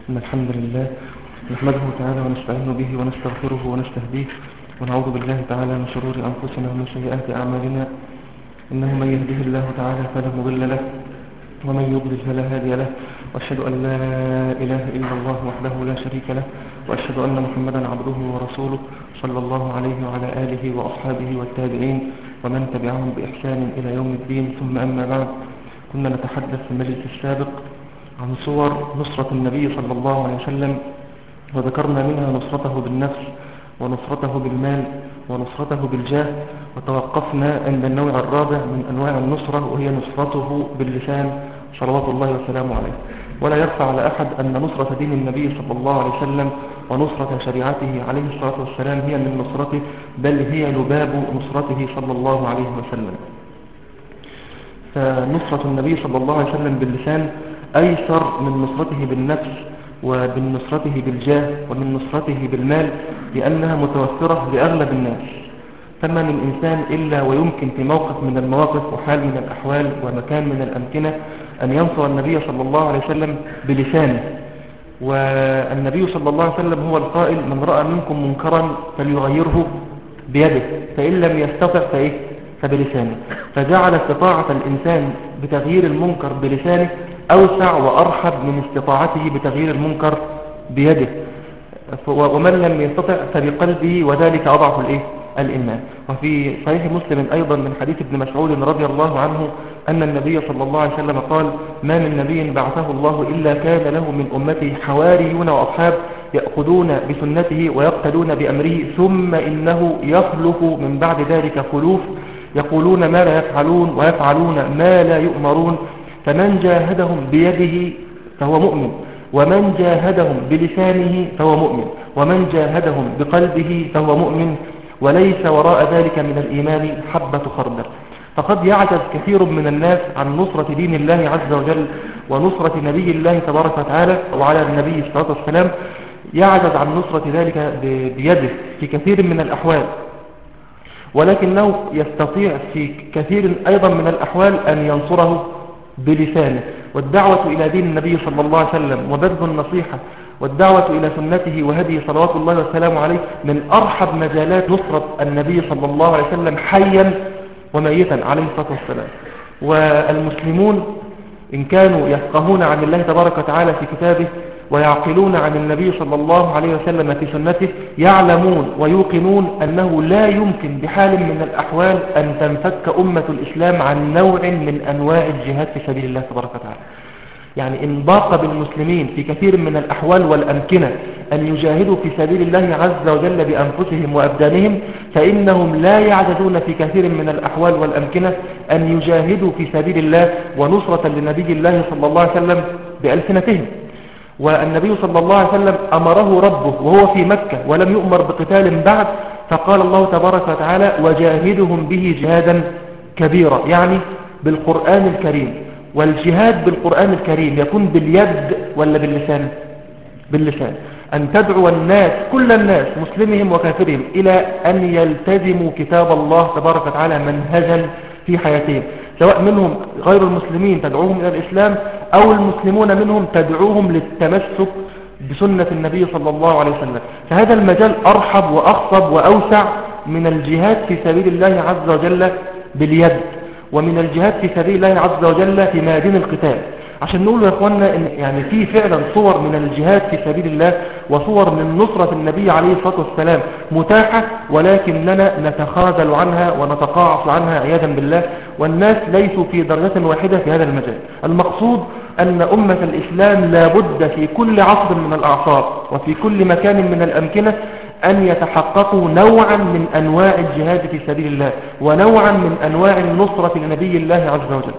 إن الحمد لله نحمده تعالى ونستعين به ونستغفره ونستهديه ونعوذ بالله تعالى من شرور أنفسنا ومن سيئات أعمالنا إنه من يهده الله تعالى فلا مضل له ومن يضلل فلا هادي له وأشهد أن لا إله إلا الله وحده لا شريك له وأشهد أن محمدا عبده ورسوله صلى الله عليه وعلى آله وأصحابه والتابعين ومن تبعهم بإحسان إلى يوم الدين ثم أما بعد كنا نتحدث في المجلس السابق عن صور نصرة النبي صلى الله عليه وسلم وذكرنا منها نصرته بالنفس ونصرته بالمال ونصرته بالجاه وتوقفنا عند النوع الرابع من أنواع النصرة وهي نصرته باللسان صلوات الله وسلامه عليه ولا يخفى على أحد أن نصرة دين النبي صلى الله عليه وسلم ونصرة شريعته عليه الصلاة والسلام هي من نصرته بل هي لباب نصرته صلى الله عليه وسلم فنصرة النبي صلى الله عليه وسلم باللسان أيسر من نصرته بالنفس ومن نصرته بالجاه ومن نصرته بالمال لأنها متوفرة لأغلب الناس فما من إنسان إلا ويمكن في موقف من المواقف وحال من الأحوال ومكان من الأمكنة أن ينصر النبي صلى الله عليه وسلم بلسانه والنبي صلى الله عليه وسلم هو القائل من رأى منكم منكرا فليغيره بيده فإن لم يستطع فإيه فبلسانه فجعل استطاعة الإنسان بتغيير المنكر بلسانه أوسع وأرحب من استطاعته بتغيير المنكر بيده ومن لم يستطع فبقلبه وذلك أضعف الإيه؟ الإيمان وفي صحيح مسلم أيضا من حديث ابن مسعود رضي الله عنه أن النبي صلى الله عليه وسلم قال ما من نبي بعثه الله إلا كان له من أمته حواريون وأصحاب يأخذون بسنته ويقتدون بأمره ثم إنه يخلف من بعد ذلك خلوف يقولون ما لا يفعلون ويفعلون ما لا يؤمرون فمن جاهدهم بيده فهو مؤمن ومن جاهدهم بلسانه فهو مؤمن ومن جاهدهم بقلبه فهو مؤمن وليس وراء ذلك من الإيمان حبة خردل فقد يعجز كثير من الناس عن نصرة دين الله عز وجل ونصرة نبي الله تبارك وتعالى وعلى النبي صلى الله عليه وسلم يعجز عن نصرة ذلك بيده في كثير من الأحوال ولكنه يستطيع في كثير أيضا من الأحوال أن ينصره بلسانه والدعوة إلى دين النبي صلى الله عليه وسلم وبذل النصيحة والدعوة إلى سنته وهديه صلوات الله وسلامه عليه من أرحب مجالات نصرة النبي صلى الله عليه وسلم حيا وميتا عليه الصلاة والسلام والمسلمون إن كانوا يفقهون عن الله تبارك وتعالى في كتابه ويعقلون عن النبي صلى الله عليه وسلم في سنته يعلمون ويوقنون أنه لا يمكن بحال من الأحوال أن تنفك أمة الإسلام عن نوع من أنواع الجهاد في سبيل الله تبارك وتعالى يعني إن ضاق بالمسلمين في كثير من الأحوال والأمكنة أن يجاهدوا في سبيل الله عز وجل بأنفسهم وأبدانهم فإنهم لا يعجزون في كثير من الأحوال والأمكنة أن يجاهدوا في سبيل الله ونصرة لنبي الله صلى الله عليه وسلم بألسنتهم والنبي صلى الله عليه وسلم أمره ربه وهو في مكة ولم يؤمر بقتال بعد فقال الله تبارك وتعالى وجاهدهم به جهادا كبيرا يعني بالقرآن الكريم والجهاد بالقرآن الكريم يكون باليد ولا باللسان باللسان أن تدعو الناس كل الناس مسلمهم وكافرهم إلى أن يلتزموا كتاب الله تبارك وتعالى منهجا في حياتهم سواء منهم غير المسلمين تدعوهم إلى الإسلام أو المسلمون منهم تدعوهم للتمسك بسنة النبي صلى الله عليه وسلم فهذا المجال أرحب وأخصب وأوسع من الجهاد في سبيل الله عز وجل باليد ومن الجهاد في سبيل الله عز وجل في ميادين القتال عشان نقول يا اخوانا ان يعني في فعلا صور من الجهاد في سبيل الله وصور من نصرة النبي عليه الصلاة والسلام متاحة ولكننا نتخاذل عنها ونتقاعس عنها عياذا بالله والناس ليسوا في درجة واحدة في هذا المجال المقصود أن أمة الإسلام لابد في كل عصر من الأعصار وفي كل مكان من الأمكنة أن يتحققوا نوعا من أنواع الجهاد في سبيل الله ونوعا من أنواع النصرة لنبي الله عز وجل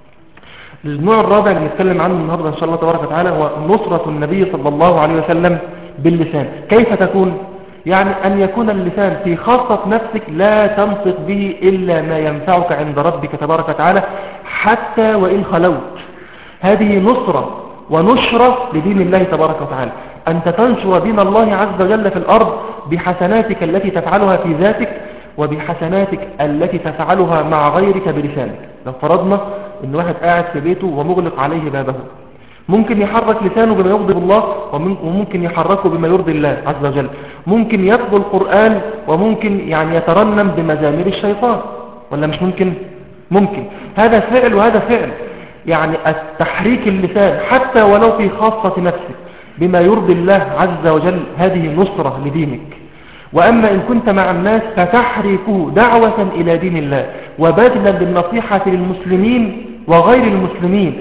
النوع الرابع اللي نتكلم عنه النهاردة إن شاء الله تبارك وتعالى هو نصرة النبي صلى الله عليه وسلم باللسان كيف تكون؟ يعني أن يكون اللسان في خاصة نفسك لا تنطق به إلا ما ينفعك عند ربك تبارك وتعالى حتى وإن خلوت هذه نصرة ونشرة لدين الله تبارك وتعالى أنت تنشر دين الله عز وجل في الأرض بحسناتك التي تفعلها في ذاتك وبحسناتك التي تفعلها مع غيرك بلسانك لو فرضنا ان واحد قاعد في بيته ومغلق عليه بابه ممكن يحرك لسانه بما يغضب الله وممكن يحركه بما يرضي الله عز وجل ممكن يتلو القرآن وممكن يعني يترنم بمزامير الشيطان ولا مش ممكن ممكن هذا فعل وهذا فعل يعني التحريك اللسان حتى ولو في خاصة نفسك بما يرضي الله عز وجل هذه نصرة لدينك وأما إن كنت مع الناس فتحركه دعوة إلى دين الله وبذلا بالنصيحة للمسلمين وغير المسلمين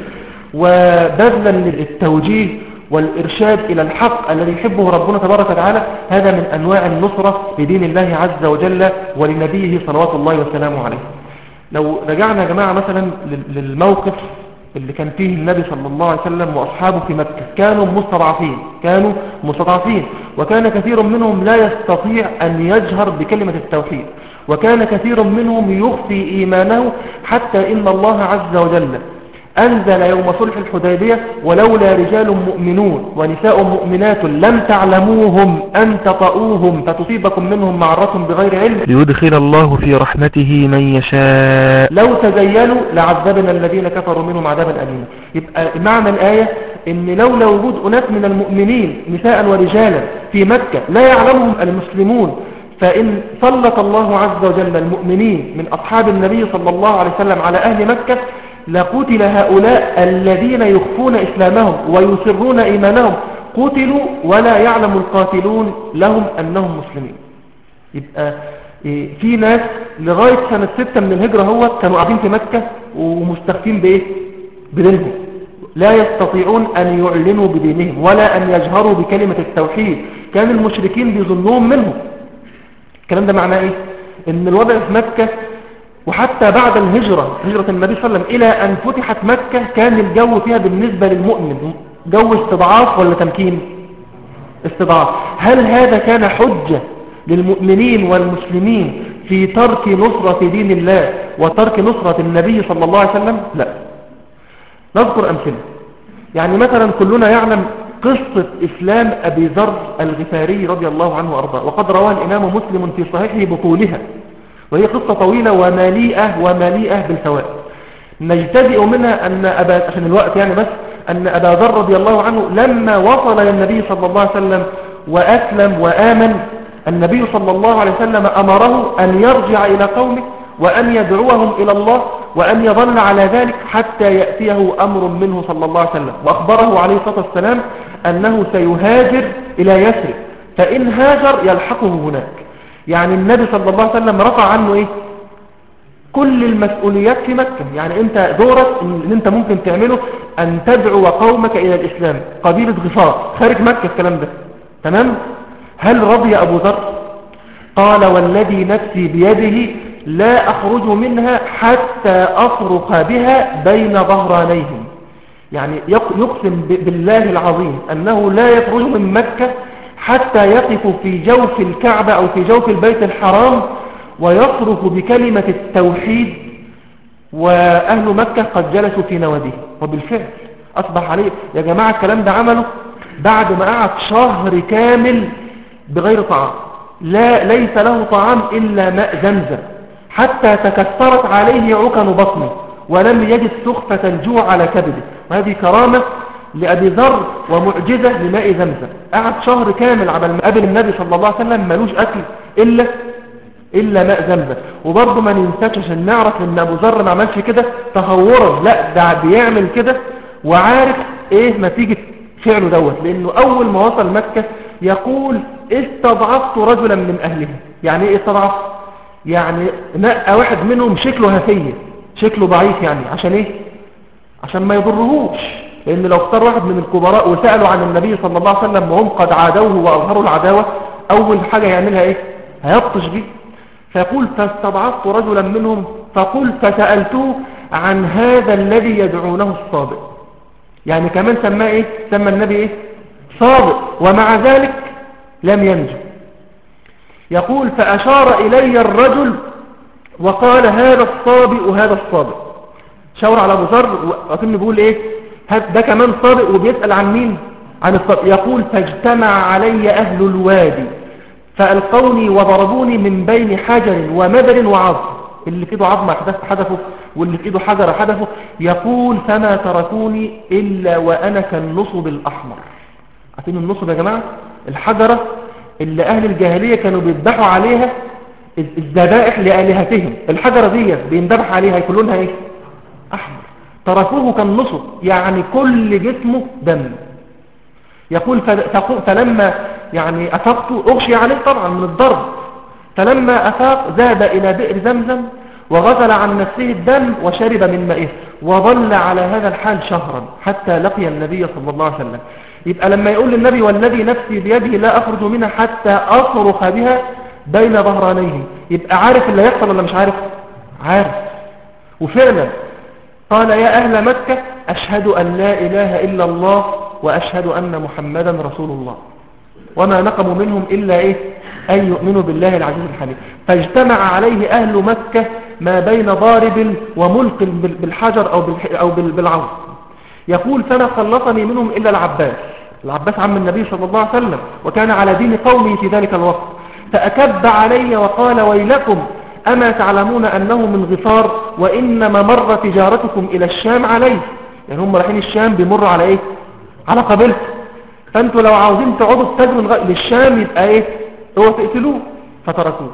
وبذلا للتوجيه والإرشاد إلى الحق الذي يحبه ربنا تبارك وتعالى هذا من أنواع النصرة لدين الله عز وجل ولنبيه صلوات الله وسلامه عليه لو رجعنا يا جماعة مثلا للموقف اللي كان فيه النبي صلى الله عليه وسلم وأصحابه في مكة كانوا مستضعفين كانوا مستضعفين وكان كثير منهم لا يستطيع أن يجهر بكلمة التوحيد وكان كثير منهم يخفي إيمانه حتى إن الله عز وجل أنزل يوم صلح الحديبية ولولا رجال مؤمنون ونساء مؤمنات لم تعلموهم أن تطؤوهم فتصيبكم منهم معرة بغير علم ليدخل الله في رحمته من يشاء لو تزيلوا لعذبنا الذين كفروا منهم عذابا أليما يبقى معنى الآية إن لولا وجود أناس من المؤمنين نساء ورجالا في مكة لا يعلمهم المسلمون فإن سلط الله عز وجل المؤمنين من أصحاب النبي صلى الله عليه وسلم على أهل مكة لقتل هؤلاء الذين يخفون إسلامهم ويسرون إيمانهم قتلوا ولا يعلم القاتلون لهم أنهم مسلمين يبقى إيه، في ناس لغاية سنة ستة من الهجرة هو كانوا قاعدين في مكة ومستخفين بإيه بدينهم لا يستطيعون أن يعلنوا بدينهم ولا أن يجهروا بكلمة التوحيد كان المشركين بيظنون منهم الكلام ده معناه إيه إن الوضع في مكة وحتى بعد الهجرة هجرة النبي صلى الله عليه وسلم إلى أن فتحت مكة كان الجو فيها بالنسبة للمؤمن جو استضعاف ولا تمكين استضعاف هل هذا كان حجة للمؤمنين والمسلمين في ترك نصرة دين الله وترك نصرة النبي صلى الله عليه وسلم لا نذكر أمثلة يعني مثلا كلنا يعلم قصة إسلام أبي ذر الغفاري رضي الله عنه وأرضاه وقد رواه الإمام مسلم في صحيحه بطولها وهي قصة طويلة ومليئة ومليئة بالفوائد نجتزئ منها أن أبا عشان الوقت يعني بس أن أبا ذر رضي الله عنه لما وصل للنبي صلى الله عليه وسلم وأسلم وآمن النبي صلى الله عليه وسلم أمره أن يرجع إلى قومه وأن يدعوهم إلى الله وأن يظل على ذلك حتى يأتيه أمر منه صلى الله عليه وسلم وأخبره عليه الصلاة والسلام أنه سيهاجر إلى يسرب فإن هاجر يلحقه هناك يعني النبي صلى الله عليه وسلم رفع عنه ايه كل المسؤوليات في مكة يعني انت دورك ان انت ممكن تعمله ان تدعو قومك الى الاسلام قبيلة غفار خارج مكة الكلام ده تمام هل رضي ابو ذر قال والذي نفسي بيده لا اخرج منها حتى افرق بها بين ظهرانيهم يعني يقسم بالله العظيم انه لا يخرج من مكة حتى يقف في جوف الكعبة أو في جوف البيت الحرام ويصرف بكلمة التوحيد وأهل مكة قد جلسوا في نواديه وبالفعل أصبح عليه يا جماعة الكلام ده عمله بعد ما قعد شهر كامل بغير طعام لا ليس له طعام إلا ماء زمزم حتى تكثرت عليه عكن بطنه ولم يجد سخفة الجوع على كبده وهذه كرامة لأبي ذر ومعجزة لماء زمزم قعد شهر كامل على ما قابل النبي صلى الله عليه وسلم ملوش أكل إلا إلا ماء زمزم وبرضه ما ننساش عشان نعرف إن أبو ذر ما عملش كده تهورا لا ده بيعمل كده وعارف إيه نتيجة فعله دوت لأنه أول ما وصل مكة يقول استضعفت رجلا من أهلها يعني إيه استضعف يعني نقى واحد منهم شكله هفية شكله ضعيف يعني عشان إيه عشان ما يضرهوش لأن لو اختار واحد من الكبراء وسألوا عن النبي صلى الله عليه وسلم وهم قد عادوه وأظهروا العداوة أول حاجة يعملها إيه هيبطش بيه فيقول فاستضعفت رجلا منهم فقلت فسألته عن هذا الذي يدعونه الصادق يعني كمان سماه إيه سمى النبي إيه صادق ومع ذلك لم ينجو يقول فأشار إلي الرجل وقال هذا الصابئ وهذا الصابئ شاور على أبو ذر وكان بيقول إيه ده كمان صادق وبيسأل عن مين عن الصادق يقول فاجتمع علي أهل الوادي فألقوني وضربوني من بين حجر ومدر وعظم اللي كده عظم حدث حدثه واللي في ايده حجر حدفه يقول فما تركوني إلا وأنا كالنصب الأحمر عارفين النصب يا جماعة الحجرة اللي أهل الجاهلية كانوا بيذبحوا عليها الذبائح لآلهتهم الحجرة دي بيندبح عليها يكون لونها ايه أحمر تركوه كالنصب يعني كل جسمه دم يقول فلما يعني أفقت أغشي عليه طبعا من الضرب فلما أفاق ذهب إلى بئر زمزم وغسل عن نفسه الدم وشرب من مائه وظل على هذا الحال شهرا حتى لقي النبي صلى الله عليه وسلم يبقى لما يقول للنبي والذي نفسي بيده لا أخرج منها حتى أصرخ بها بين ظهرانيه يبقى عارف اللي يحصل ولا مش عارف عارف وفعلا قال يا أهل مكة أشهد أن لا إله إلا الله وأشهد أن محمدا رسول الله وما نقموا منهم إلا إيه أن يؤمنوا بالله العزيز الحميد فاجتمع عليه أهل مكة ما بين ضارب وملق بالحجر أو, أو بالعوض يقول فما خلصني منهم إلا العباس العباس عم النبي صلى الله عليه وسلم وكان على دين قومه في ذلك الوقت فأكب علي وقال ويلكم أما تعلمون أنه من غفار وإنما مر تجارتكم إلى الشام عليه يعني هم رايحين الشام بيمروا على إيه على قبيلته فأنتوا لو عاوزين تقعدوا تتجروا للشام يبقى إيه هو تقتلوه فتركوه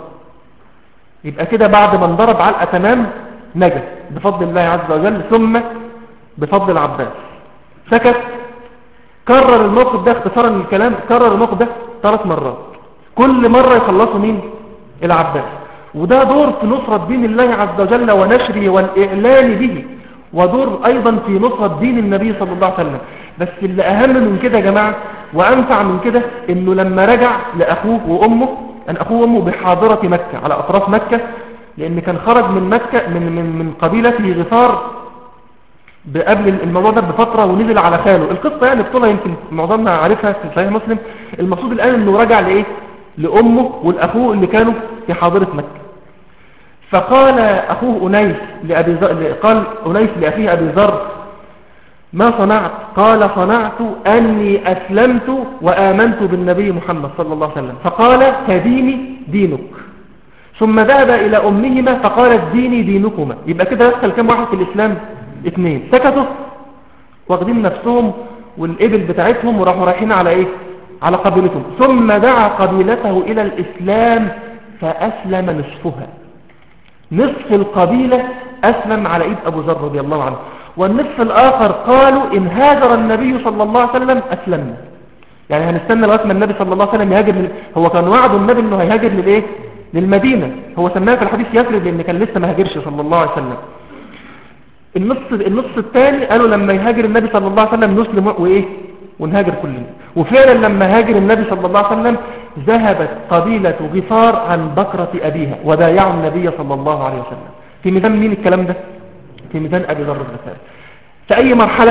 يبقى كده بعد ما انضرب علقة تمام نجا بفضل الله عز وجل ثم بفضل العباس سكت كرر الموقف ده اختصارا للكلام كرر الموقف ده ثلاث مرات كل مرة يخلصوا مين العباس وده دور في نصرة دين الله عز وجل ونشره والإعلان به ودور أيضا في نصرة دين النبي صلى الله عليه وسلم بس اللي أهم من كده يا جماعة وأنفع من كده إنه لما رجع لأخوه وأمه أن أخوه وأمه بحاضرة مكة على أطراف مكة لأن كان خرج من مكة من, من, من قبيلة غفار قبل الموضوع ده بفترة ونزل على خاله القصة يعني بطولة يمكن معظمنا عارفها في صحيح مسلم المقصود الآن أنه رجع لإيه لأمه والأخوه اللي كانوا في حاضرة مكة فقال أخوه أنيس لأبي ذر قال أنيس لأخيه أبي ذر ما صنعت قال صنعت أني أسلمت وآمنت بالنبي محمد صلى الله عليه وسلم فقال كديني دينك ثم ذهب إلى أمهما فقالت ديني دينكما يبقى كده يدخل كم واحد في الإسلام اثنين سكتوا واخدين نفسهم والإبل بتاعتهم وراحوا رايحين على إيه على قبيلتهم ثم دعا قبيلته إلى الإسلام فأسلم نصفها نصف القبيلة أسلم على إيد أبو ذر رضي الله عنه والنصف الآخر قالوا إن هاجر النبي صلى الله عليه وسلم أسلمنا يعني هنستنى لغايه ما النبي صلى الله عليه وسلم يهاجر من... هو كان وعد النبي انه هيهاجر للايه للمدينة هو سماها في الحديث يثرب لان كان لسه ما هاجرش صلى الله عليه وسلم النص النص الثاني قالوا لما يهاجر النبي صلى الله عليه وسلم نسلم وايه ونهاجر كلنا وفعلا لما هاجر النبي صلى الله عليه وسلم ذهبت قبيلة غفار عن بكرة أبيها وبايعوا النبي صلى الله عليه وسلم في ميزان مين الكلام ده في ميزان أبي ذر الغفاري في أي مرحلة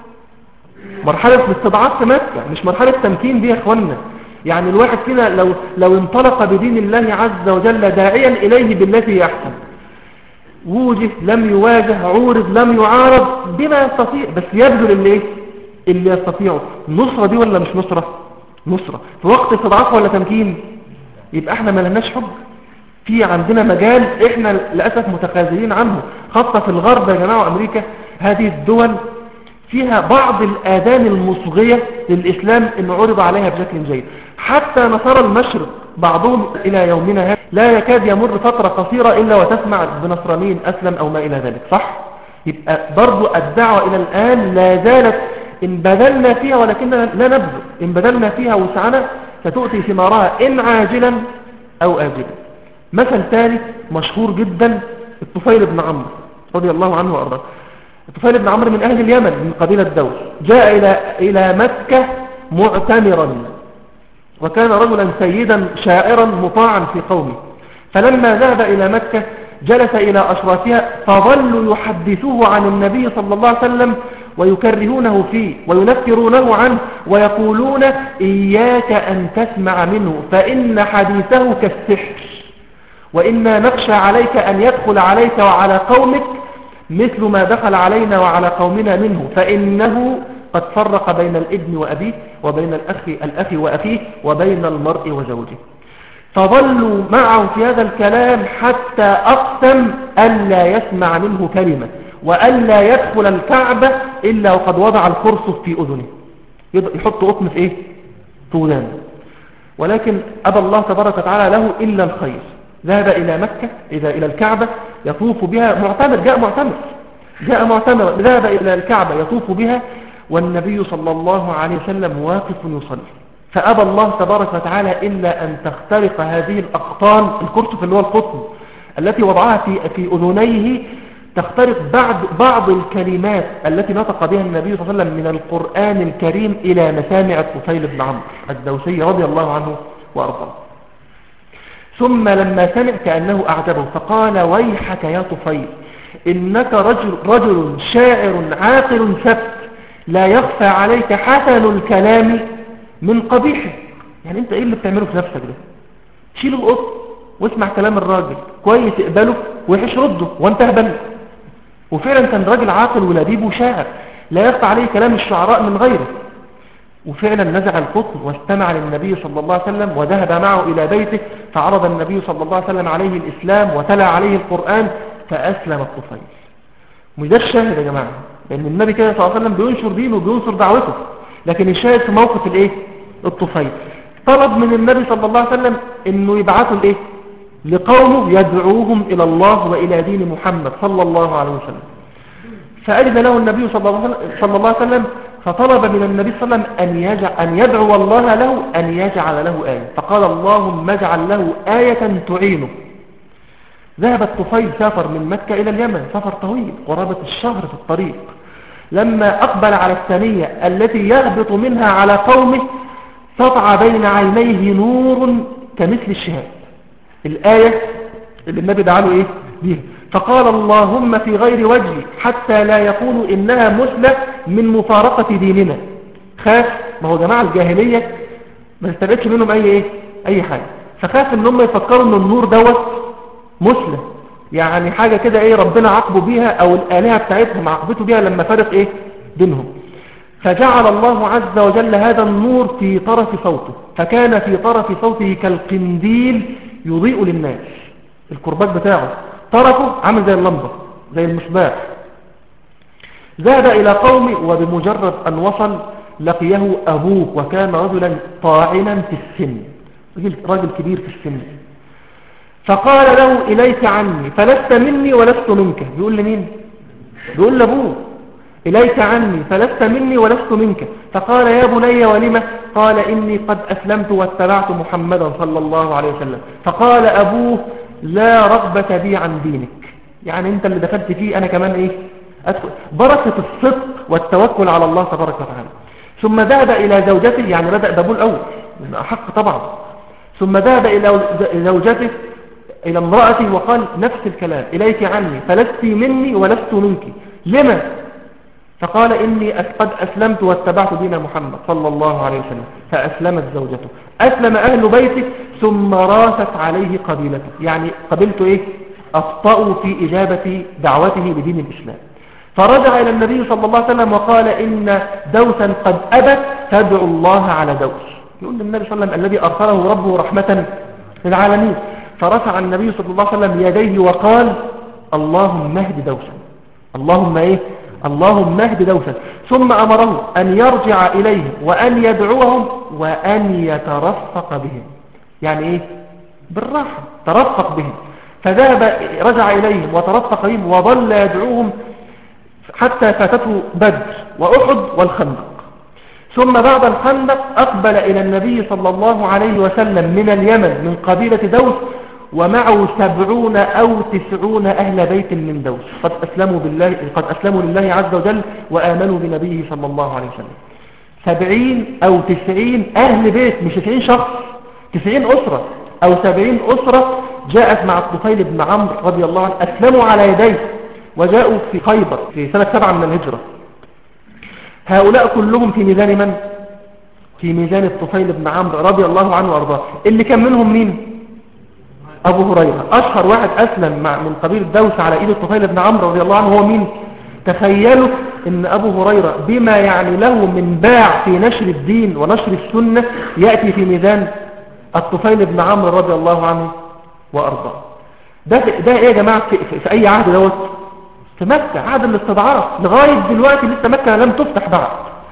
مرحلة الاستضعاف في مكة مش مرحلة تمكين دي يا اخوانا يعني الواحد فينا لو, لو انطلق بدين الله عز وجل داعيا إليه بالتي هي أحسن ووجه لم يواجه عورض لم يعارض بما يستطيع بس يبذل اللي ايه اللي يستطيعه نصرة دي ولا مش نصرة نصرة في وقت استضعاف ولا تمكين يبقى احنا ما لناش حب في عندنا مجال احنا للأسف متخاذلين عنه خاصة في الغرب يا جماعة وامريكا هذه الدول فيها بعض الآذان المصغية للإسلام إن عرض عليها بشكل جيد حتى نصارى المشرق بعضهم إلى يومنا هذا لا يكاد يمر فترة قصيرة إلا وتسمع بنصرانين أسلم أو ما إلى ذلك صح؟ يبقى برضو الدعوة إلى الآن لا زالت إن بذلنا فيها ولكننا لا نبذل إن بذلنا فيها وسعنا ستؤتي ثمارها إن عاجلا أو آجلا مثل ثالث مشهور جدا الطفيل بن عمرو رضي الله عنه وأرضاه الطفيل بن عمرو من أهل اليمن من قبيلة دوس جاء إلى, إلى مكة معتمرا وكان رجلا سيدا شاعرا مطاعا في قومه فلما ذهب إلى مكة جلس إلى أشرافها فظلوا يحدثوه عن النبي صلى الله عليه وسلم ويكرهونه فيه وينفرونه عنه ويقولون إياك أن تسمع منه فإن حديثه كالسحر وإنا نخشى عليك أن يدخل عليك وعلى قومك مثل ما دخل علينا وعلى قومنا منه فإنه قد فرق بين الابن وأبيه وبين الأخ, الأخ وأخيه وبين المرء وزوجه فظلوا معه في هذا الكلام حتى أقسم ألا يسمع منه كلمة وألا يدخل الكعبة إلا وقد وضع القرص في أذنه يحط قطن في إيه في ودانه ولكن أبى الله تبارك وتعالى له إلا الخير ذهب إلى مكة إذا إلى الكعبة يطوف بها معتمر جاء معتمر جاء معتمر ذهب إلى الكعبة يطوف بها والنبي صلى الله عليه وسلم واقف يصلي فأبى الله تبارك وتعالى إلا أن تخترق هذه الأقطان الكرسف اللي هو القطن التي وضعها في, في أذنيه تخترق بعض, بعض الكلمات التي نطق بها النبي صلى الله عليه وسلم من القرآن الكريم إلى مسامع الطفيل بن عمرو الدوسي رضي الله عنه وأرضاه ثم لما سمع كأنه أعجبه فقال ويحك يا طفيل إنك رجل, رجل شاعر عاقل ثبت لا يخفى عليك حسن الكلام من قبيحه يعني انت ايه اللي بتعمله في نفسك ده شيل القط واسمع كلام الراجل كويس اقبله وحش رده وانت اهبل وفعلا كان راجل عاقل ولبيب وشاعر لا يخفى عليه كلام الشعراء من غيره وفعلا نزع القطن واستمع للنبي صلى الله عليه وسلم وذهب معه إلى بيته فعرض النبي صلى الله عليه وسلم عليه الإسلام وتلا عليه القرآن فأسلم الطفيل مش ده الشاهد يا جماعة لأن النبي كده صلى الله عليه وسلم بينشر دينه وبينشر دعوته لكن الشاهد في موقف الايه الطفيل طلب من النبي صلى الله عليه وسلم انه يبعثوا الايه لقومه يدعوهم الى الله والى دين محمد صلى الله عليه وسلم فأذن له النبي صلى الله عليه وسلم فطلب من النبي صلى الله عليه وسلم أن, يجعل أن يدعو الله له أن يجعل له آية فقال اللهم اجعل له آية تعينه ذهب الطفيل سافر من مكة إلى اليمن سفر طويل قرابة الشهر في الطريق لما أقبل على الثانية التي يهبط منها على قومه سطع بين عينيه نور كمثل الشهاب الآية اللي النبي دعاله إيه بيها فقال اللهم في غير وجهي حتى لا يقولوا إنها مثلة من مفارقة ديننا خاف ما هو جماعة الجاهلية ما استبعدش منهم أي إيه أي حاجة فخاف إن هم يفكروا إن النور دوت مثلة يعني حاجة كده ايه ربنا عاقبه بيها او الالهة بتاعتهم عاقبته بيها لما فرق ايه بينهم فجعل الله عز وجل هذا النور في طرف صوته فكان في طرف صوته كالقنديل يضيء للناس الكرباج بتاعه طرفه عامل زي اللمبة زي المصباح ذهب إلى قومه وبمجرد أن وصل لقيه أبوه وكان رجلا طاعنا في السن راجل كبير في السن فقال له إليك عني فلست مني ولست منك بيقول لمين بيقول لأبوه إليك عني فلست مني ولست منك فقال يا بني ولم قال إني قد أسلمت واتبعت محمدا صلى الله عليه وسلم فقال أبوه لا رغبة بي عن دينك يعني أنت اللي دخلت فيه أنا كمان إيه أدخل بركة الصدق والتوكل على الله تبارك وتعالى ثم ذهب إلى زوجته يعني بدأ بابو الأول من أحق طبعا ثم ذهب إلى زوجته إلى امرأتي وقال نفس الكلام إليك عني فلست مني ولست منك لما فقال إني قد أسلمت واتبعت دين محمد صلى الله عليه وسلم فأسلمت زوجته أسلم أهل بيته ثم راست عليه قبيلته يعني قبيلته إيه أبطأوا في إجابة دعوته لدين الإسلام فرجع إلى النبي صلى الله عليه وسلم وقال إن دوسا قد أبت تدعو الله على دوس يقول للنبي صلى الله عليه وسلم الذي أرسله ربه رحمة للعالمين فرفع النبي صلى الله عليه وسلم يديه وقال اللهم اهد دوسا اللهم ايه اللهم اهد دوسا ثم أمره أن يرجع إليهم وأن يدعوهم وأن يترفق بهم يعني ايه بالراحة ترفق بهم فذهب رجع إليهم وترفق بهم وظل يدعوهم حتى فاتته بدر وأحد والخندق ثم بعد الخندق أقبل إلى النبي صلى الله عليه وسلم من اليمن من قبيلة دوس ومعه سبعون أو تسعون أهل بيت من دوس قد أسلموا, بالله قد أسلموا لله عز وجل وآمنوا بنبيه صلى الله عليه وسلم سبعين أو تسعين أهل بيت مش تسعين شخص تسعين أسرة أو سبعين أسرة جاءت مع الطفيل بن عمرو رضي الله عنه أسلموا على يديه وجاءوا في خيبر في سنة سبعة من الهجرة هؤلاء كلهم في ميزان من؟ في ميزان الطفيل بن عمرو رضي الله عنه وارضاه اللي كان منهم مين؟ أبو هريرة أشهر واحد أسلم مع من قبيل دوس على إيد الطفيل بن عمرو رضي الله عنه هو مين تخيلوا ان أبو هريرة بما يعني له من باع في نشر الدين ونشر السنة يأتي في ميزان الطفيل بن عمرو رضي الله عنه وأرضاه ده ده ايه يا جماعة في, في, في اي عهد دوت في مكة عهد الاستضعاف لغاية دلوقتي لسه مكة لم تفتح بعد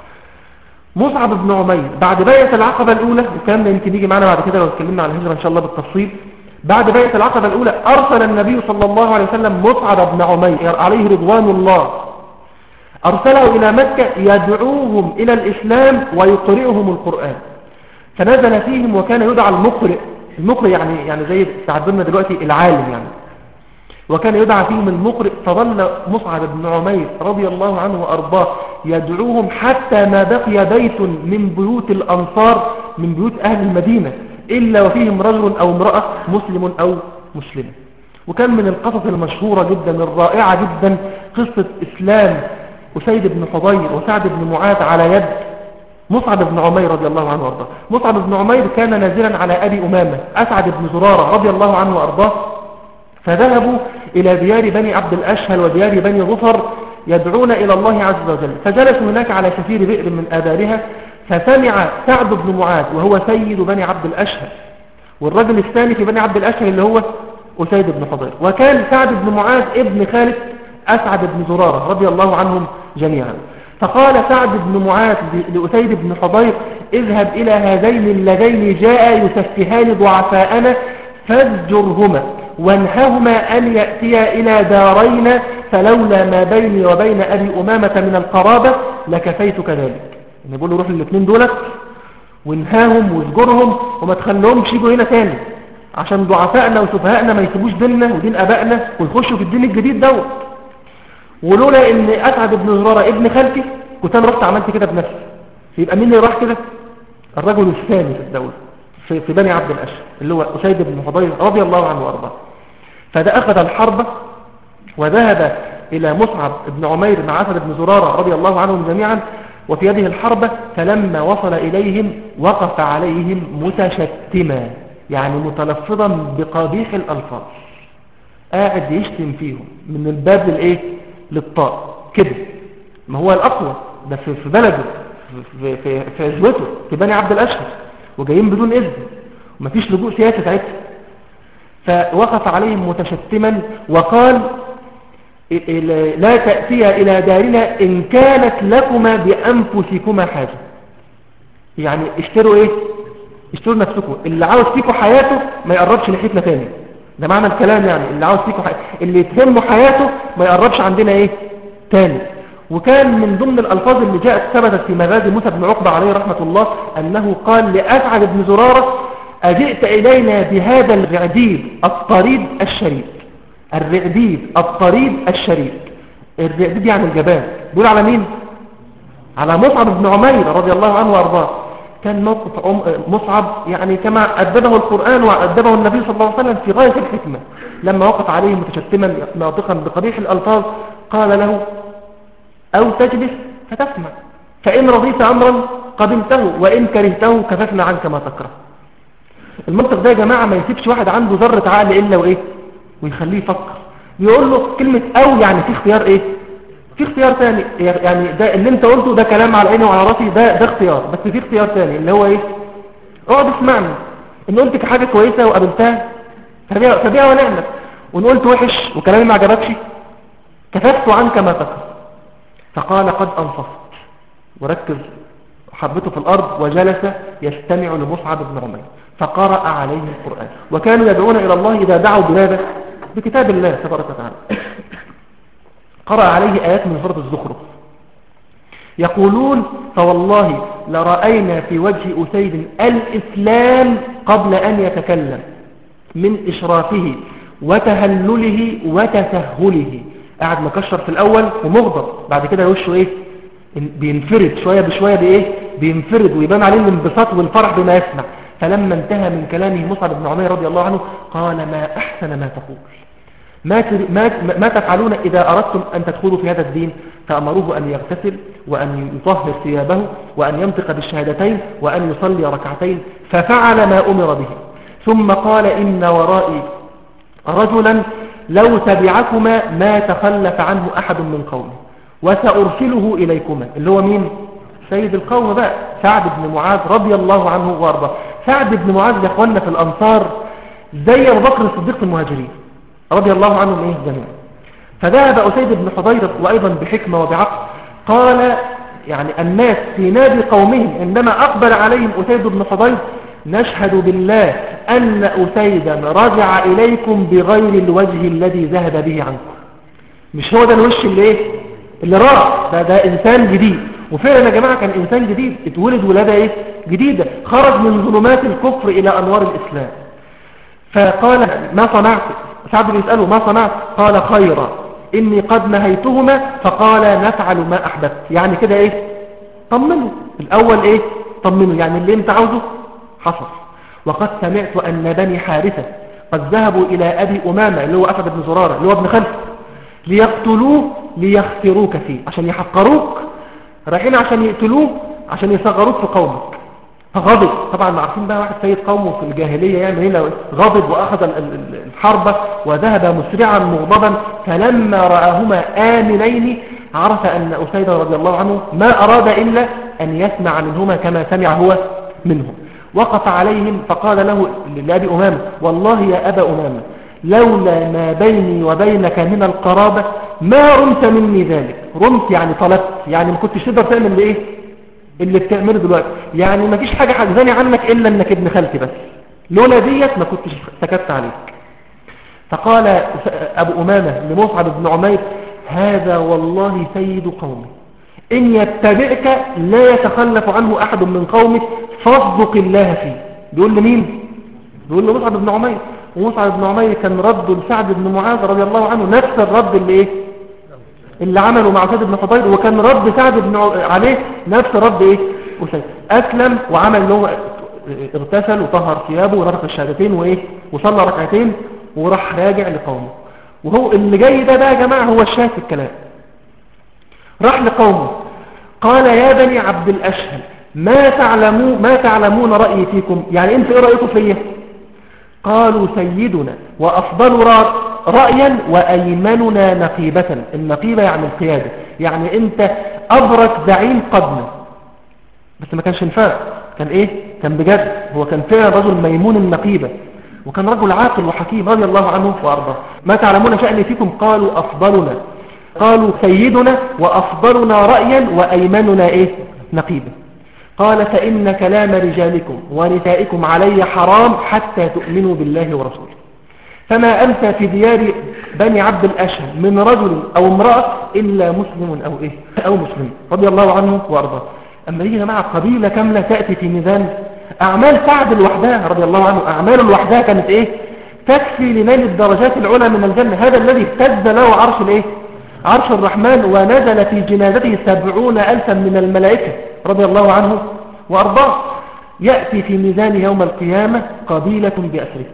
مصعب بن عمير بعد بيعة العقبة الأولى الكلام ده يمكن يجي معنا بعد كده لو اتكلمنا على الهجرة إن شاء الله بالتفصيل بعد بيعة العقبة الأولى أرسل النبي صلى الله عليه وسلم مصعب بن عمير عليه رضوان الله أرسله إلى مكة يدعوهم إلى الإسلام ويقرئهم القرآن فنزل فيهم وكان يدعى المقرئ المقرئ يعني يعني زي تعبرنا دلوقتي العالم يعني وكان يدعى فيهم المقرئ فظل مصعب بن عمير رضي الله عنه وأرضاه يدعوهم حتى ما بقي بيت من بيوت الأنصار من بيوت أهل المدينة إلا وفيهم رجل أو امرأة مسلم أو مسلمة وكان من القصص المشهورة جدا الرائعة جدا قصة إسلام أسيد بن حضير وسعد بن معاذ على يد مصعب بن عمير رضي الله عنه وارضاه مصعب بن عمير كان نازلا على أبي أمامة أسعد بن زرارة رضي الله عنه وارضاه فذهبوا إلى ديار بني عبد الأشهل وديار بني غفر يدعون إلى الله عز وجل فجلسوا هناك على شفير بئر من آبارها فسمع سعد بن معاذ وهو سيد بني عبد الأشهل والرجل الثاني في بني عبد الأشهل اللي هو أسيد بن حضير وكان سعد بن معاذ ابن خالد أسعد بن زرارة رضي الله عنهم جميعا فقال سعد بن معاذ لأسيد بن حضير اذهب إلى هذين اللذين جاء يسفهان ضعفاءنا فازجرهما وانههما أن يأتيا إلى دارين فلولا ما بيني وبين أبي أمامة من القرابة لكفيتك ذلك يعني بيقول له روح للاثنين دولت وانهاهم واسجرهم وما تخليهمش يجوا هنا تاني عشان ضعفائنا وسفهائنا ما يسيبوش ديننا ودين أبائنا ويخشوا في الدين الجديد دوت ولولا ان اسعد بن زرارة ابن خالتي كنت انا رحت عملت كده بنفسي يبقى مين اللي راح كده الرجل الثاني في الدولة في, في بني عبد الاشهر اللي هو اسيد بن حضير رضي الله عنه وارضاه فده اخذ الحرب وذهب الى مصعب بن عمير مع اسد بن زرارة رضي الله عنهم جميعا وفي يده الحرب فلما وصل اليهم وقف عليهم متشتما يعني متلفظا بقبيح الالفاظ قاعد يشتم فيهم من الباب للايه للطاء كده ما هو الأقوى ده في في بلده في في في عزوته في بني عبد الأشهر وجايين بدون إذن ومفيش لجوء سياسي ساعتها فوقف عليهم متشتما وقال لا تأتيا إلى دارنا إن كانت لكما بأنفسكما حاجة يعني اشتروا ايه اشتروا نفسكم اللي عاوز فيكم حياته ما يقربش ناحيتنا تاني ده معنى الكلام يعني اللي عاوز فيكم حياته اللي يتهمه حياته ما يقربش عندنا ايه تاني وكان من ضمن الألفاظ اللي جاءت ثبتت في مغازي موسى بن عقبة عليه رحمة الله أنه قال لأسعد بن زرارة أجئت إلينا بهذا الرعديد الطريد الشريد الرعديد الطريد الشريد الرعديد يعني الجبان بيقول على مين على مصعب بن عمير رضي الله عنه وارضاه كان موقف مصعب يعني كما أدبه القرآن وأدبه النبي صلى الله عليه وسلم في غاية الحكمة لما وقف عليه متشتما ناطقا بقبيح الألفاظ قال له أو تجلس فتسمع فإن رضيت أمرا قبلته وإن كرهته كففنا عنك ما تكره المنطق ده يا جماعة ما يسيبش واحد عنده ذرة عقل إلا وإيه ويخليه يفكر يقول له كلمة أو يعني في اختيار إيه في اختيار ثاني يعني ده اللي انت قلته ده كلام على عيني وعلى راسي ده ده اختيار بس في اختيار ثاني اللي هو ايه اقعد اسمعني ان قلت حاجة كويسة وقابلتها فبيها, فبيها ونعمت وان قلت وحش وكلامي ما عجبكش كففت عنك ما تكره فقال قد انصفت وركز حبته في الارض وجلس يستمع لمصعب بن عمير فقرأ عليه القرآن وكانوا يدعون الى الله اذا دعوا بماذا بكتاب الله تبارك وتعالى قرأ عليه آيات من سورة الزخرف يقولون فوالله لرأينا في وجه أسيد الإسلام قبل أن يتكلم من إشرافه وتهلله وتسهله قاعد مكشر في الأول ومغضب بعد كده وشه إيه بينفرد شوية بشوية بإيه بينفرد ويبان عليه الانبساط والفرح بما يسمع فلما انتهى من كلامه مصعب بن عمير رضي الله عنه قال ما أحسن ما تقول ما ما ما تفعلون إذا أردتم أن تدخلوا في هذا الدين فأمروه أن يغتسل وأن يطهر ثيابه وأن ينطق بالشهادتين وأن يصلي ركعتين ففعل ما أمر به ثم قال إن ورائي رجلا لو تبعكما ما تخلف عنه أحد من قومه وسأرسله إليكما اللي هو مين سيد القوم بقى سعد بن معاذ رضي الله عنه وارضاه سعد بن معاذ يا اخوانا في الأنصار زي أبو بكر الصديق في المهاجرين رضي الله عنهم ايه جميعا فذهب أسيد بن حضير وأيضا بحكمة وبعقل قال يعني الناس في نادي قومهم عندما أقبل عليهم أسيد بن حضير نشهد بالله أن أسيدا رجع إليكم بغير الوجه الذي ذهب به عنكم مش هو ده الوش اللي ايه اللي راح ده, ده إنسان جديد وفعلا يا جماعة كان إنسان جديد اتولد ولادة ايه جديدة خرج من ظلمات الكفر إلى أنوار الإسلام فقال ما صنعت سعد بيسأله ما صنعت قال خيرا إني قد نهيتهما فقال نفعل ما أحببت يعني كده إيه طمنه الأول إيه طمنه يعني اللي انت عاوزه حصل وقد سمعت أن بني حارثة قد ذهبوا إلى أبي أمامة اللي هو أسد بن زرارة اللي هو ابن خلف ليقتلوه ليختروك فيه عشان يحقروك رايحين عشان يقتلوه عشان يصغروك في قومك فغضب طبعا عارفين بقى واحد سيد قومه في الجاهلية يعني هنا غضب وأخذ ال- ال- الحرب وذهب مسرعا مغضبا فلما رآهما آمنين عرف أن أسيد رضي الله عنه ما أراد إلا أن يسمع منهما كما سمع هو منهم وقف عليهم فقال له لأبي أمامة والله يا أبا أمامة لولا ما بيني وبينك من القرابة ما رمت مني ذلك رمت يعني طلبت يعني ما كنتش تقدر تعمل ايه اللي بتعمله دلوقتي يعني ما فيش حاجة حجزاني عنك إلا أنك ابن خالتي بس لولا ديت ما كنتش سكت عليك فقال أبو أمامة لمصعب بن عمير هذا والله سيد قومي إن يتبعك لا يتخلف عنه أحد من قومك فاصدق الله فيه بيقول لمين بيقول لمصعب بن عمير ومصعب بن عمير كان رد لسعد بن معاذ رضي الله عنه نفس الرد اللي ايه اللي عمله مع سعد بن حضير وكان رد سعد بن ع- عليه نفس رد ايه أسيد أسلم وعمل له اغتسل وطهر ثيابه ورفق الشهادتين وايه وصلى ركعتين وراح راجع لقومه وهو اللي جاي ده بقى يا جماعة هو الشاهد في الكلام راح لقومه قال يا بني عبد الأشهل ما تعلمون ما تعلمون رأيي فيكم يعني انت ايه رأيكم فيا قالوا سيدنا وأفضل را- رأيا وأيمننا نقيبة النقيبة يعني القيادة يعني انت أبرك زعيم قدنا بس ما كانش نفاق كان ايه كان بجد هو كان فعلا رجل ميمون النقيبة وكان رجل عاقل وحكيم رضي الله عنه وأرضاه ما تعلمون شأني فيكم قالوا أفضلنا قالوا سيدنا وأفضلنا رأيا وأيمننا إيه نقيبا قال فإن كلام رجالكم ونسائكم علي حرام حتى تؤمنوا بالله ورسوله فما أمسى في ديار بني عبد الأشهر من رجل أو امرأة إلا مسلم أو إيه أو مسلم رضي الله عنه وأرضاه أما يجي يا جماعة قبيلة كاملة تأتي في ميزان أعمال سعد لوحدها رضي الله عنه أعماله لوحدها كانت إيه تكفي لنيل الدرجات العلى من الجنة هذا الذي اهتز له عرش الإيه عرش الرحمن ونزل في جنازته سبعون ألفا من الملائكة رضي الله عنه وأرضاه يأتي في ميزان يوم القيامة قبيلة بأسره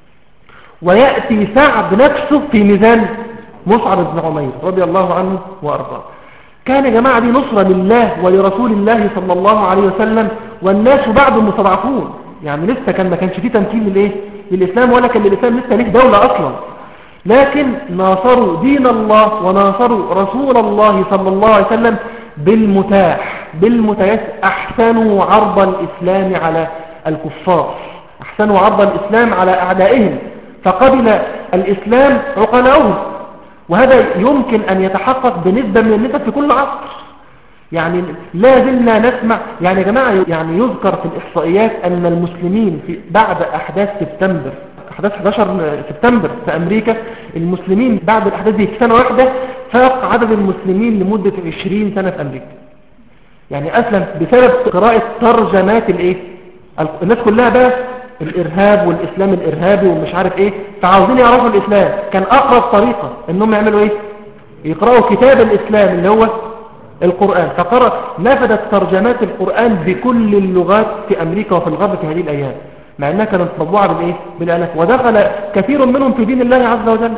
ويأتي سعد نفسه في ميزان مصعب بن عمير رضي الله عنه وأرضاه كان يا جماعة دي نصرة لله ولرسول الله صلى الله عليه وسلم والناس بعد مستضعفون يعني لسه كان ما كانش فيه تمثيل للايه للإسلام ولا كان للإسلام لسه ليه دولة أصلا لكن ناصروا دين الله وناصروا رسول الله صلى الله عليه وسلم بالمتاح بالمتيسر أحسنوا عرض الإسلام على الكفار أحسنوا عرض الإسلام على أعدائهم فقبل الإسلام عقلاؤهم وهذا يمكن أن يتحقق بنسبة من النسب في كل عصر يعني لا زلنا نسمع يعني يا جماعة يعني يذكر في الإحصائيات أن المسلمين في بعد أحداث سبتمبر أحداث 11 سبتمبر في أمريكا المسلمين بعد الأحداث دي في سنة واحدة فاق عدد المسلمين لمدة 20 سنة في أمريكا يعني أسلم بسبب قراءة ترجمات الإيه الناس كلها بقى الإرهاب والإسلام الإرهابي ومش عارف إيه فعاوزين يعرفوا الإسلام كان أقرب طريقة إنهم يعملوا إيه يقرأوا كتاب الإسلام اللي هو القرآن فقرأ نفذت ترجمات القرآن بكل اللغات في أمريكا وفي الغرب في هذه الأيام مع أنها كانت مطبوعة بالإيه بالآلاف ودخل كثير منهم في دين الله عز وجل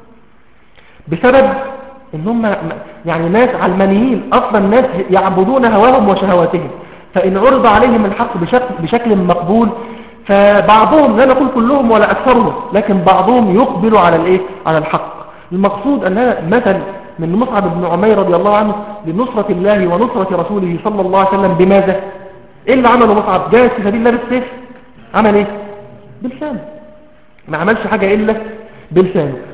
بسبب إنهم يعني ناس علمانيين أصلا ناس يعبدون هواهم وشهواتهم فإن عرض عليهم الحق بشكل, بشكل مقبول فبعضهم لا نقول كلهم ولا أكثرهم لكن بعضهم يقبل على الإيه على الحق المقصود أنها مثل من مصعب بن عمير رضي الله عنه لنصرة الله ونصرة رسوله صلى الله عليه وسلم بماذا إيه اللي عمله مصعب جاء في سبيل الله بالسيف عمل إيه بلسانه ما عملش حاجة إلا بلسانه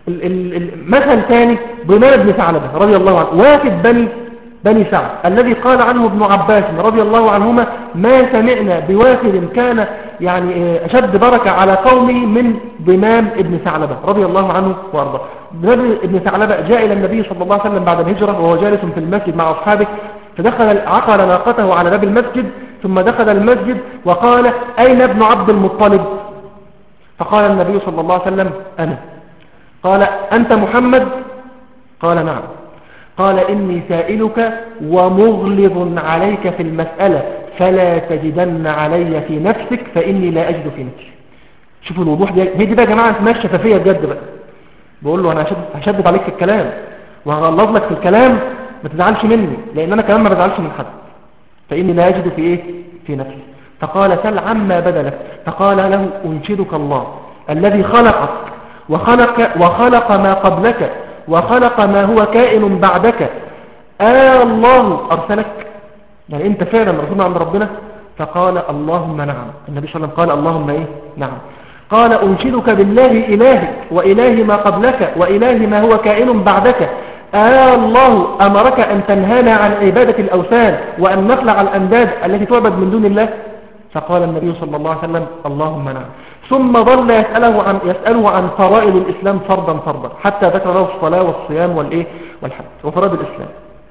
ال- ال- ال- مثل ثاني ضمان بن ثعلبة رضي الله عنه وافد بني بني سعد الذي قال عنه ابن عباس رضي الله عنهما ما سمعنا بوافد كان يعني آه، أشد بركة على قومه من ضمام ابن ثعلبة رضي الله عنه وأرضاه ضمام ابن ثعلبة جاء إلى النبي صلى الله عليه وسلم بعد الهجرة وهو جالس في المسجد مع أصحابه فدخل عقل ناقته على باب المسجد ثم دخل المسجد وقال أين ابن عبد المطلب فقال النبي صلى الله عليه وسلم أنا قال أنت محمد قال نعم قال إني سائلك ومغلظ عليك في المسألة فلا تجدن علي في نفسك فإني لا أجد في نفسي شوفوا الوضوح دي هي دي بقى يا جماعة اسمها الشفافية بجد بقى بقول له أنا هشدد, هشدد عليك في الكلام وهغلظ لك في الكلام ما تزعلش مني لأن أنا كمان ما بزعلش من حد فإني لا أجد في إيه في نفسي فقال سل عما بدلك فقال له أنشدك الله الذي خلقك وخلق, وخلق ما قبلك وخلق ما هو كائن بعدك آه الله أرسلك يعني أنت فعلا رسول عند ربنا فقال اللهم نعم النبي صلى الله عليه وسلم قال اللهم إيه نعم قال أنشدك بالله إلهك وإله ما قبلك وإله ما هو كائن بعدك آه الله أمرك أن تنهانا عن عبادة الأوثان وأن نخلع الأنداد التي تعبد من دون الله فقال النبي صلى الله عليه وسلم اللهم نعم ثم ظل يسأله عن, يسأله عن فرائض الإسلام فرضا فرضا حتى ذكر له الصلاة والصيام والإيه والحج وفرائض الإسلام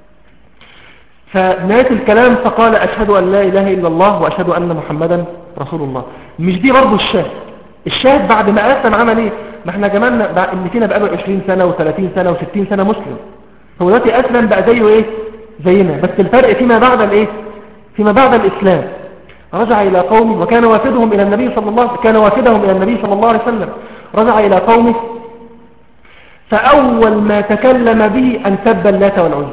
فنهاية الكلام فقال أشهد أن لا إله إلا الله وأشهد أن محمدا رسول الله مش دي برضو الشاهد الشاهد بعد ما أسلم عمل إيه ما احنا جمالنا بع- اللي فينا بقى 20 سنة و30 سنة و60 سنة مسلم هو دلوقتي أسلم بقى زيه إيه زينا بس الفرق فيما بعد الإيه فيما بعد الإسلام رجع إلى قومه وكان وافدهم إلى النبي صلى الله كان وافدهم إلى النبي صلى الله عليه وسلم رجع إلى قومه فأول ما تكلم به أن سب اللات والعزى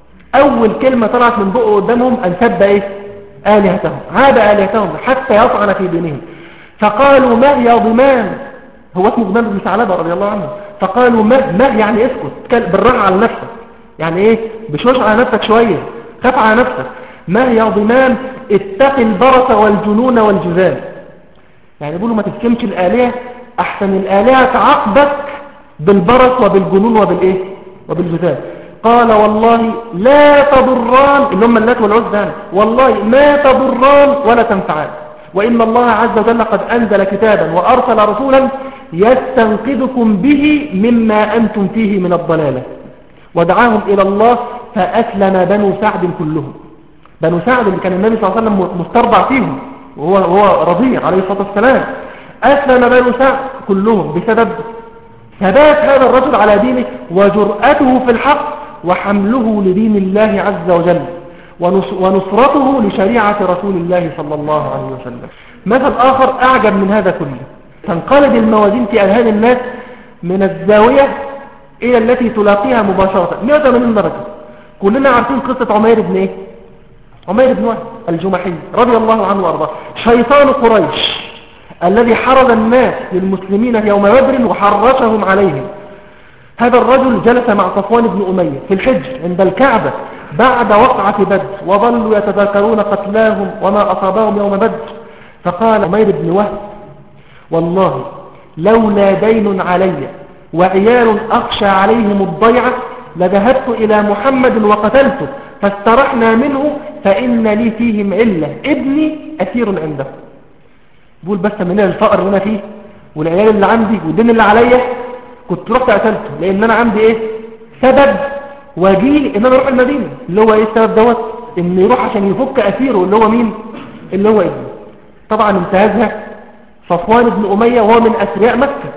أول كلمة طلعت من بقه قدامهم أن سب إيه آلهتهم عاد آلهتهم حتى يطعن في دينهم فقالوا ما يا ضمان هو اسمه ضمان بن ثعلبة رضي الله عنه فقالوا ما ما يعني اسكت تكل- بالراحة على نفسك يعني ايه بشوش على نفسك شوية خاف على نفسك ما يا ضمان اتق البرص والجنون والجذام يعني بيقولوا ما تسكمش الآلهة أحسن الآلهة تعاقبك بالبرص وبالجنون وبالإيه وبالجذام قال والله لا تضران اللي هم اللات والعزى يعني. والله ما تضران ولا تنفعان وإن الله عز وجل قد أنزل كتابا وأرسل رسولا يستنقذكم به مما أنتم فيه من الضلالة ودعاهم إلى الله فأسلم بنو سعد كلهم بنو سعد اللي كان النبي صلى الله عليه وسلم مسترضع فيهم وهو هو رضيع عليه الصلاة والسلام أسلم بنو سعد كلهم بسبب ثبات هذا الرجل على دينه وجرأته في الحق وحمله لدين الله عز وجل ونص- ونصرته لشريعة رسول الله صلى الله عليه وسلم مثل آخر أعجب من هذا كله تنقلب الموازين في أذهان الناس من الزاوية إلى التي تلاقيها مباشرة 180 درجة كلنا عارفين قصة عمير بن إيه عمير بن وهب الجمحي رضي الله عنه وارضاه شيطان قريش الذي حرز الناس للمسلمين يوم بدر وحرشهم عليهم هذا الرجل جلس مع صفوان بن أمية في الحج عند الكعبة بعد وقعة بدر وظلوا يتذكرون قتلاهم وما أصابهم يوم بدر فقال عمير بن وهب والله لولا دين علي وعيال أخشى عليهم الضيعة لذهبت إلى محمد وقتلته فاسترحنا منه فإن لي فيهم علة ابني أسير عنده بقول بس من الفقر اللي أنا فيه والعيال اللي عندي والدين اللي عليا كنت رحت قتلته لأن أنا عندي إيه سبب وجيه إن أنا أروح المدينة اللي هو إيه السبب دوت إن يروح عشان يفك أسيره اللي هو مين اللي هو ابنه طبعا انتهزها صفوان بن أمية وهو من أسرياء مكة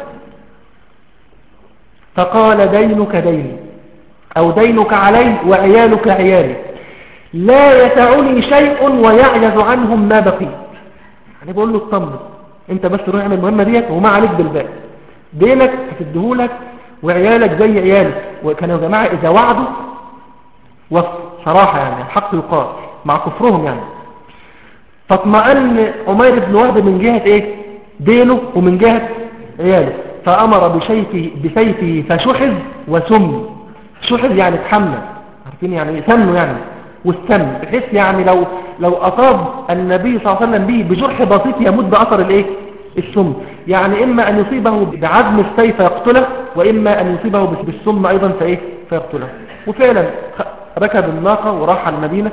فقال دينك ديني أو دينك علي وعيالك عيالي لا يسعني شيء ويعجز عنهم ما بقيت يعني بقول له اطمن انت بس روح اعمل المهمة ديت وما عليك بالباقي دينك هتديهولك وعيالك زي عيالك وكانوا يا جماعة إذا وعدوا وفوا صراحة يعني الحق يقال مع كفرهم يعني فاطمأن عمير بن وهب من جهة ايه دينه ومن جهة عياله فأمر بسيفه, بسيفه فشحذ وسم شحذ يعني اتحمل عارفين يعني سمه يعني والسم بحيث يعني لو لو أصاب النبي صلى الله عليه وسلم به بجرح بسيط يموت بأثر الايه السم يعني إما أن يصيبه بعزم السيف يقتله وإما أن يصيبه بالسم أيضا فإيه فيقتله وفعلا ركب الناقة وراح المدينة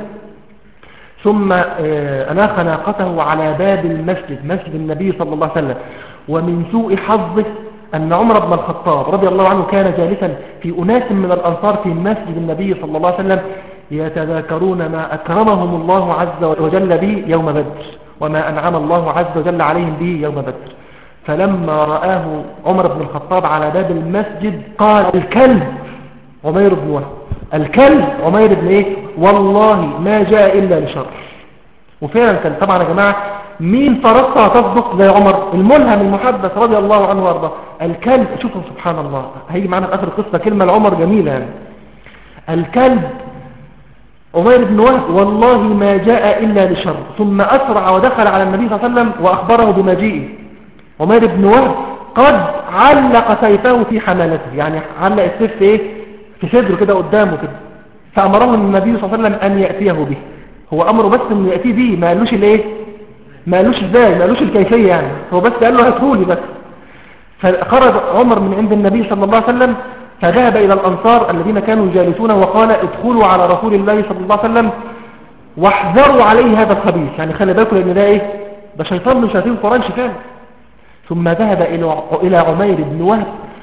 ثم آه، أناخ ناقته على باب المسجد مسجد النبي صلى الله عليه وسلم ومن سوء حظه أن عمر بن الخطاب رضي الله عنه كان جالسا في أناس من الأنصار في مسجد النبي صلى الله عليه وسلم يتذاكرون ما أكرمهم الله عز وجل به يوم بدر وما أنعم الله عز وجل عليهم به يوم بدر فلما رآه عمر بن الخطاب على باب المسجد قال الكلب عمير بن وهب الكلب عمير بن ايه والله ما جاء إلا لشر وفعلا كان طبعا يا جماعة مين فرصها تصدق زي عمر الملهم المحدث رضي الله عنه وارضاه الكلب شوفوا سبحان الله هيجي معنا في آخر القصة كلمة لعمر جميلة يعني الكلب عمير بن وهب والله ما جاء إلا لشر ثم أسرع ودخل على النبي صلى الله عليه وسلم وأخبره بمجيئه عمير بن وهب قد علق سيفه في حمالته يعني علق السيف في ايه في صدره كده قدامه كده فأمره النبي صلى الله عليه وسلم أن يأتيه به هو أمره بس أن يأتيه به ما قالوش الايه ما قالوش ازاي ما قالوش الكيفية يعني هو بس قال له هاتهولي بس فخرج عمر من عند النبي صلى الله عليه وسلم فذهب إلى الأنصار الذين كانوا يجالسونه وقال ادخلوا على رسول الله صلى الله عليه وسلم واحذروا عليه هذا الخبيث يعني خلي بالكم لأن ده إيه ده شيطان من شياطين قريش كان ثم ذهب إلى عمير بن وهب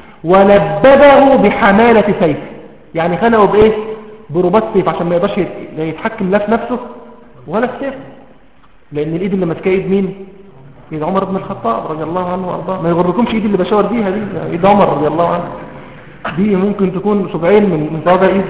ولبده بحمالة سيف يعني خنقه بإيه برباط سيف عشان ما يقدرش يتحكم لا في نفسه ولا في سيف لأن الإيد اللي ماسكه إيد مين إيد عمر بن الخطاب رضي الله عنه وأرضاه ما يغركمش إيد اللي بشاور بيها دي إيد عمر رضي الله عنه دي ممكن تكون سبعين من من صوابع إيد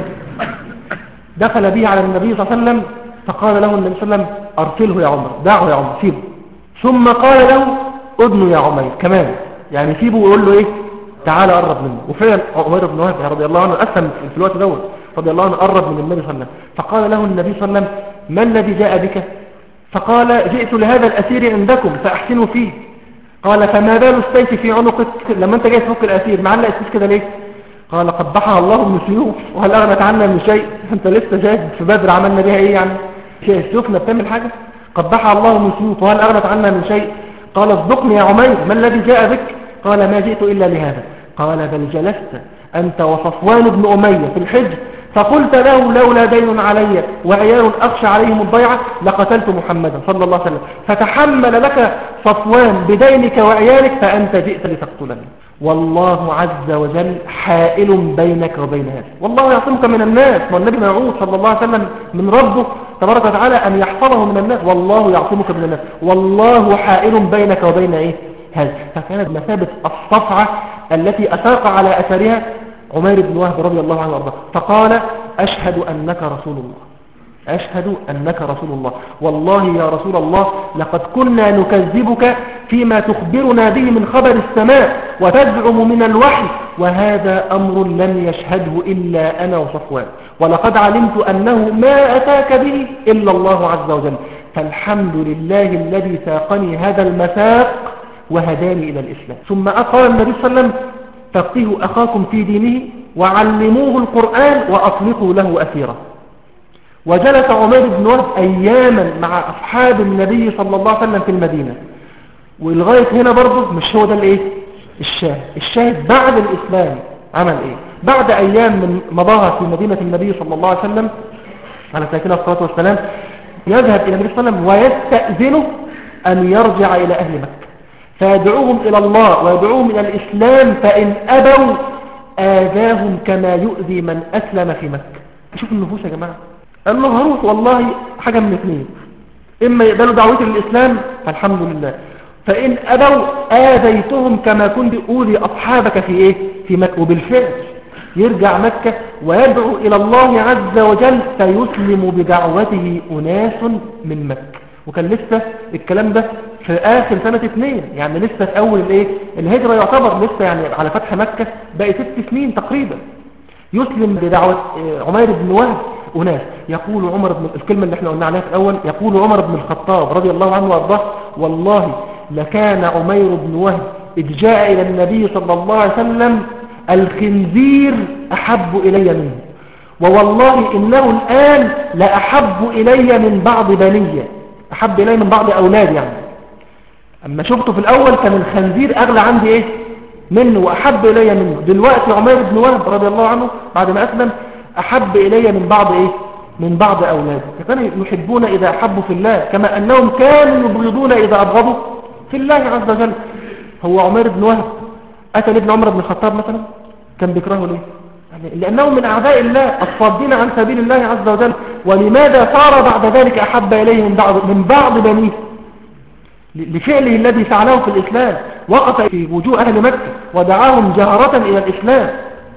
دخل به على النبي صلى الله عليه وسلم فقال له النبي صلى الله عليه وسلم أرسله يا عمر دعه يا عمر سيبه ثم قال له ادنه يا عمير كمان يعني سيبه ويقول له ايه تعالى قرب منه وفعلا عمير بن وهب رضي الله عنه أسلم في الوقت دوت رضي الله عنه قرب من النبي صلى الله عليه وسلم فقال له النبي صلى الله عليه وسلم ما الذي جاء بك فقال جئت لهذا الأسير عندكم فأحسنوا فيه قال فما بال السيف في عنقك لما انت جاي تفك الأسير معلق السيف كده ليه قال قبحها الله من سيوف وهل أغنت عنا من شيء انت لسه شاهد في بدر عملنا بها ايه يعني شيء سيوفنا بتعمل حاجة قبحها الله من سيوف وهل أغنت عنا من شيء قال اصدقني يا عمير ما الذي جاء بك قال ما جئت إلا لهذا قال بل جلست أنت وصفوان بن أمية في الحج فقلت له لولا دين علي وعيال أخشى عليهم الضيعة لقتلت محمدا صلى الله عليه وسلم فتحمل لك صفوان بدينك وعيالك فأنت جئت لتقتلني والله عز وجل حائل بينك وبين هذا والله يعصمك من الناس والنبي معود صلى الله عليه وسلم من ربه تبارك وتعالى أن يحفظه من الناس والله يعصمك من الناس والله حائل بينك وبين إيه هذا فكانت مثابة الصفعة التي أساق على أثرها عمير بن وهب رضي الله عنه وارضاه فقال أشهد أنك رسول الله أشهد أنك رسول الله والله يا رسول الله لقد كنا نكذبك فيما تخبرنا به من خبر السماء وتزعم من الوحي وهذا أمر لم يشهده إلا أنا وصفوان ولقد علمت أنه ما أتاك به إلا الله عز وجل فالحمد لله الذي ساقني هذا المساق وهداني إلى الإسلام ثم قال النبي صلى الله عليه وسلم فقهوا أخاكم في دينه وعلموه القرآن وأطلقوا له أثيرا وجلس عمير بن وهب أياما مع أصحاب النبي صلى الله عليه وسلم في المدينة ولغاية هنا برضه مش هو ده الايه الشاهد الشاهد بعد الإسلام عمل ايه بعد أيام من مضاها في مدينة النبي صلى الله عليه وسلم على ساكنة الصلاة والسلام يذهب إلى النبي صلى الله عليه وسلم ويستأذنه أن يرجع إلى أهل مكة فيدعوهم إلى الله ويدعوهم إلى الإسلام فإن أبوا آذاهم كما يؤذي من أسلم في مكة شوف النفوس يا جماعة قال له هروح والله حاجة من اثنين إما يقبلوا دعوتي للإسلام فالحمد لله فإن أبوا آذيتهم كما كنت أولي أصحابك في إيه في مكة وبالفعل يرجع مكة ويدعو إلى الله عز وجل فيسلم بدعوته أناس من مكة وكان لسه الكلام ده في آخر سنة اثنين يعني لسه في أول الايه الهجرة يعتبر لسه يعني على فتح مكة بقى ست سنين تقريبا يسلم بدعوة عمير بن وهب أناس يقول عمر بن الكلمة اللي احنا قلنا عليها في الأول يقول عمر بن الخطاب رضي الله عنه وارضاه والله لكان عمير بن وهب إذ جاء إلى النبي صلى الله عليه وسلم الخنزير أحب إلي منه ووالله إنه الآن لأحب إلي من بعض بنية أحب إلي من بعض أولاد يعني أما شفته في الأول كان الخنزير أغلى عندي إيه منه وأحب إلي منه دلوقتي عمير بن وهب رضي الله عنه بعد ما أسلم أحب إلي من بعض إيه من بعض أولاده فكانوا يحبون إذا أحبوا في الله كما أنهم كانوا يبغضون إذا أبغضوا في الله عز وجل هو عمير بن وهب أتى لابن عمر بن الخطاب مثلا كان بيكرهه ليه يعني لأنه من أعداء الله الصادين عن سبيل الله عز وجل ولماذا صار بعد ذلك أحب إليه من بعض, من بعض بنيه لفعله الذي فعله في الإسلام وقف في وجوه أهل مكة ودعاهم جهرة إلى الإسلام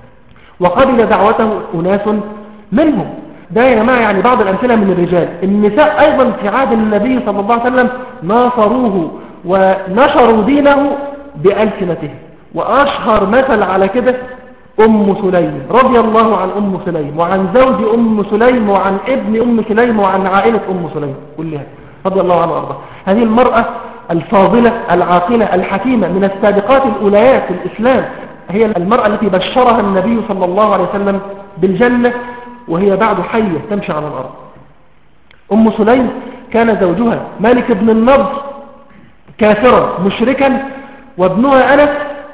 وقبل دعوته أناس منهم ده يا جماعة يعني بعض الأمثلة من الرجال النساء أيضا في عهد النبي صلى الله عليه وسلم ناصروه ونشروا دينه بألسنتهم وأشهر مثل على كده أم سليم رضي الله عن أم سليم وعن زوج أم سليم وعن ابن أم سليم وعن عائلة أم سليم كلها رضي الله عنه وأرضاه هذه المرأة الفاضلة العاقلة الحكيمة من السابقات الأوليات في الإسلام هي المرأة التي بشرها النبي صلى الله عليه وسلم بالجنة وهي بعد حية تمشي على الأرض أم سليم كان زوجها مالك بن النضر كافرا مشركا وابنها أنس